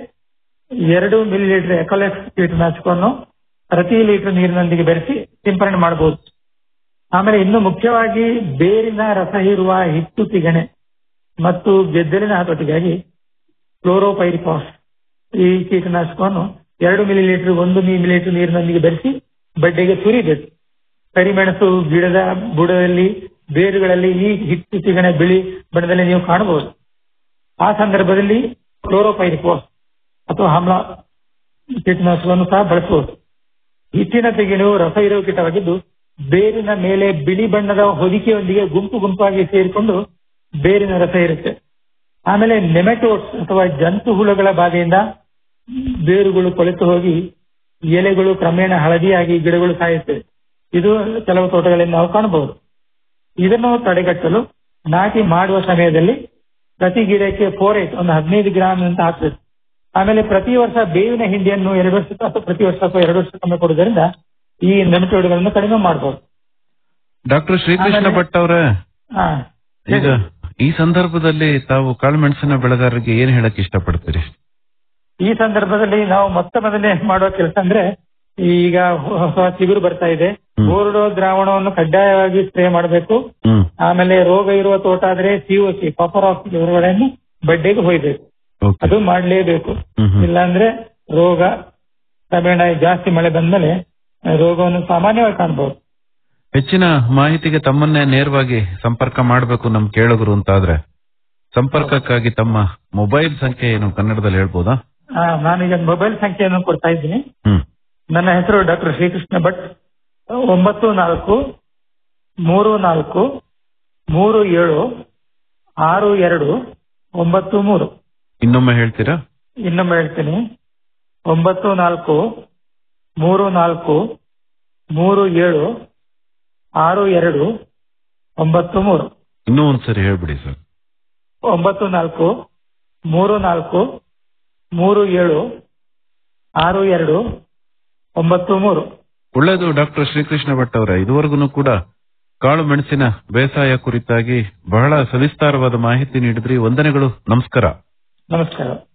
ಎರಡು ಮಿಲಿ ಲೀಟರ್ ಎಕೋಲೆಕ್ಸ್ ಕೀಟನಾಶಕವನ್ನು ಪ್ರತಿ ಲೀಟರ್ ನೀರಿನೊಂದಿಗೆ ಬೆರೆಸಿ ಸಿಂಪರಣೆ ಮಾಡಬಹುದು ಆಮೇಲೆ ಇನ್ನು ಮುಖ್ಯವಾಗಿ ಬೇರಿನ ರಸ ಹೀರುವ ಹಿಟ್ಟು ತಿಗಣೆ ಮತ್ತು ಗೆದ್ದಲಿನ ಹತೋಟಿಗಾಗಿ ಕ್ಲೋರೋಪೈರಿಪಾಸ್ ಈ ಕೀಟನಾಶಕವನ್ನು ಎರಡು ಮಿಲಿ ಲೀಟರ್ ಒಂದು ಮಿಲಿ ಲೀಟರ್ ನೀರಿನೊಂದಿಗೆ ಬೆರೆಸಿ ಬಡ್ಡೆಗೆ ಸುರಿಬೇಕು ಕರಿಮೆಣಸು ಗಿಡದ ಬುಡದಲ್ಲಿ ಬೇರುಗಳಲ್ಲಿ ಈ ಹಿಟ್ಟು ತಿಗಣೆ ಬಿಳಿ ಬಣ್ಣದಲ್ಲಿ ನೀವು ಕಾಣಬಹುದು ಆ ಸಂದರ್ಭದಲ್ಲಿ ಕ್ಲೋರೋಪೈರಿಪಾಸ್ ಅಥವಾ ಆಮ್ಲ ಕೀಟನಾಶಕವನ್ನು ಸಹ ಬಳಸಬಹುದು ಹಿಟ್ಟಿನ ತೆಗೆಣವು ರಸ ಇರುವ ಕೀಟವಾಗಿದ್ದು ಬೇರಿನ ಮೇಲೆ ಬಿಳಿ ಬಣ್ಣದ ಹೊದಿಕೆಯೊಂದಿಗೆ ಗುಂಪು ಗುಂಪಾಗಿ ಸೇರಿಕೊಂಡು ಬೇರಿನ ರಸ ಇರುತ್ತೆ ಆಮೇಲೆ ನೆಮೆಟೋಡ್ಸ್ ಅಥವಾ ಜಂತು ಹುಳುಗಳ ಬಾಧೆಯಿಂದ ಬೇರುಗಳು ಕೊಳೆತು ಹೋಗಿ ಎಲೆಗಳು ಕ್ರಮೇಣ ಹಳದಿಯಾಗಿ ಗಿಡಗಳು ಸಾಯುತ್ತವೆ ಇದು ಕೆಲವು ತೋಟಗಳಲ್ಲಿ ನಾವು ಕಾಣಬಹುದು ಇದನ್ನು ತಡೆಗಟ್ಟಲು ನಾಟಿ ಮಾಡುವ ಸಮಯದಲ್ಲಿ ಪ್ರತಿ ಗಿಡಕ್ಕೆ ಫೋರೇಟ್ ಒಂದು ಹದಿನೈದು ಗ್ರಾಮ್ ಅಂತ ಹಾಕ್ಬೇಕು ಆಮೇಲೆ ಪ್ರತಿ ವರ್ಷ ಬೇವಿನ ಹಿಂಡಿಯನ್ನು ಎರಡು ವರ್ಷಕ್ಕೆ ಅಥವಾ ಪ್ರತಿ ವರ್ಷ ಅಥವಾ ಎರಡು ವರ್ಷಕ್ಕೊಮ್ಮೆ ಕೊಡುವುದರಿಂದ ಈ ನೆಮಟೋಡ್ಗಳನ್ನು ಕಡಿಮೆ ಮಾಡಬಹುದು ಡಾಕ್ಟರ್ ಶ್ರೀಕೃಷ್ಣ ಆಮೇಲೆ- ಭಟ್ ಅವರೇ ಹಾ ಈಗ ಈ ಸಂದರ್ಭದಲ್ಲಿ ತಾವು ಕಾಳುಮೆಣಸಿನ ಬೆಳೆಗಾರರಿಗೆ ಏನ್ ಹೇಳಕ್ ಇಷ್ಟಪಡ್ತೀರಿ ಈ ಸಂದರ್ಭದಲ್ಲಿ ನಾವು ಮೊತ್ತ ಮೊದಲೇ ಮಾಡುವ ಕೆಲಸ ಅಂದ್ರೆ ಈಗ ಹೊಸ ಚಿಗುರು ಬರ್ತಾ ಇದೆ ಬೋರ್ಡೋ ದ್ರಾವಣವನ್ನು ಕಡ್ಡಾಯವಾಗಿ ಸ್ಪ್ರೇ ಮಾಡಬೇಕು ಹ್ಮ್ ಆಮೇಲೆ ರೋಗ ಇರುವ ತೋಟ ಆದ್ರೆ ಸಿಒಸಿ ಕಾಪರ್ ಆಕ್ಸಿಡ್ ಹೊರಗಡೆಯನ್ನು ಬಡ್ಡೆಗೆ ಹೋಯ್ಬೇಕು ಅದು ಮಾಡ್ಲೇಬೇಕು ಇಲ್ಲಾಂದ್ರೆ ರೋಗ ಕ್ರಮೇಣ ಜಾಸ್ತಿ ಮಳೆ ಬಂದ್ಮೇಲೆ ರೋಗವನ್ನು ಸಾಮಾನ್ಯವಾಗಿ ಕಾಣಬಹುದು ಹೆಚ್ಚಿನ ಮಾಹಿತಿಗೆ ತಮ್ಮನ್ನೇ ನೇರವಾಗಿ ಸಂಪರ್ಕ ಮಾಡಬೇಕು ನಮ್ ಕೇಳುಗರು ಅಂತಾದ್ರೆ ಸಂಪರ್ಕಕ್ಕಾಗಿ ತಮ್ಮ ಮೊಬೈಲ್ ಸಂಖ್ಯೆ ಏನು ಕನ್ನಡದಲ್ಲಿ ಹೇಳ್ಬೋದಾ ಆ, ನಾನೀಗ ಮೊಬೈಲ್ ಸಂಖ್ಯೆಯನ್ನು ಕೊಡ್ತಾ ಇದ್ದೀನಿ ಹ್ಮ್ ನನ್ನ ಹೆಸರು ಡಾಕ್ಟರ್ ಶ್ರೀಕೃಷ್ಣ ಭಟ್ ಒಂಬತ್ತು ನಾಲ್ಕು ಮೂರು ನಾಲ್ಕು ಮೂರು ಏಳು ಆರು ಎರಡು ಒಂಬತ್ತು ಮೂರು ಇನ್ನೊಮ್ಮೆ ಹೇಳ್ತೀರಾ ಇನ್ನೊಮ್ಮೆ ಹೇಳ್ತೀನಿ ಒಂಬತ್ತು ನಾಲ್ಕು ಮೂರು ನಾಲ್ಕು ಮೂರು ಏಳು ಆರು ಎರಡು ಒಂಬತ್ತು ಮೂರು ಇನ್ನೂ ಒಂದ್ಸರಿ ಹೇಳ್ಬಿಡಿ ಸರ್ ಒಂಬತ್ತು ನಾಲ್ಕು ಮೂರು ನಾಲ್ಕು ಮೂರು ಏಳು ಆರು ಎರಡು ಒಂಬತ್ತು ಮೂರು ಒಳ್ಳೆಯದು ಡಾಕ್ಟರ್ ಶ್ರೀಕೃಷ್ಣ ಭಟ್ ಅವರ ಇದುವರೆಗೂ ಕೂಡ ಕಾಳು ಮೆಣಸಿನ ಬೇಸಾಯ ಕುರಿತಾಗಿ ಬಹಳ ಸವಿಸ್ತಾರವಾದ ಮಾಹಿತಿ ನೀಡಿದ್ರಿ ವಂದನೆಗಳು ನಮಸ್ಕಾರ ನಮಸ್ಕಾರ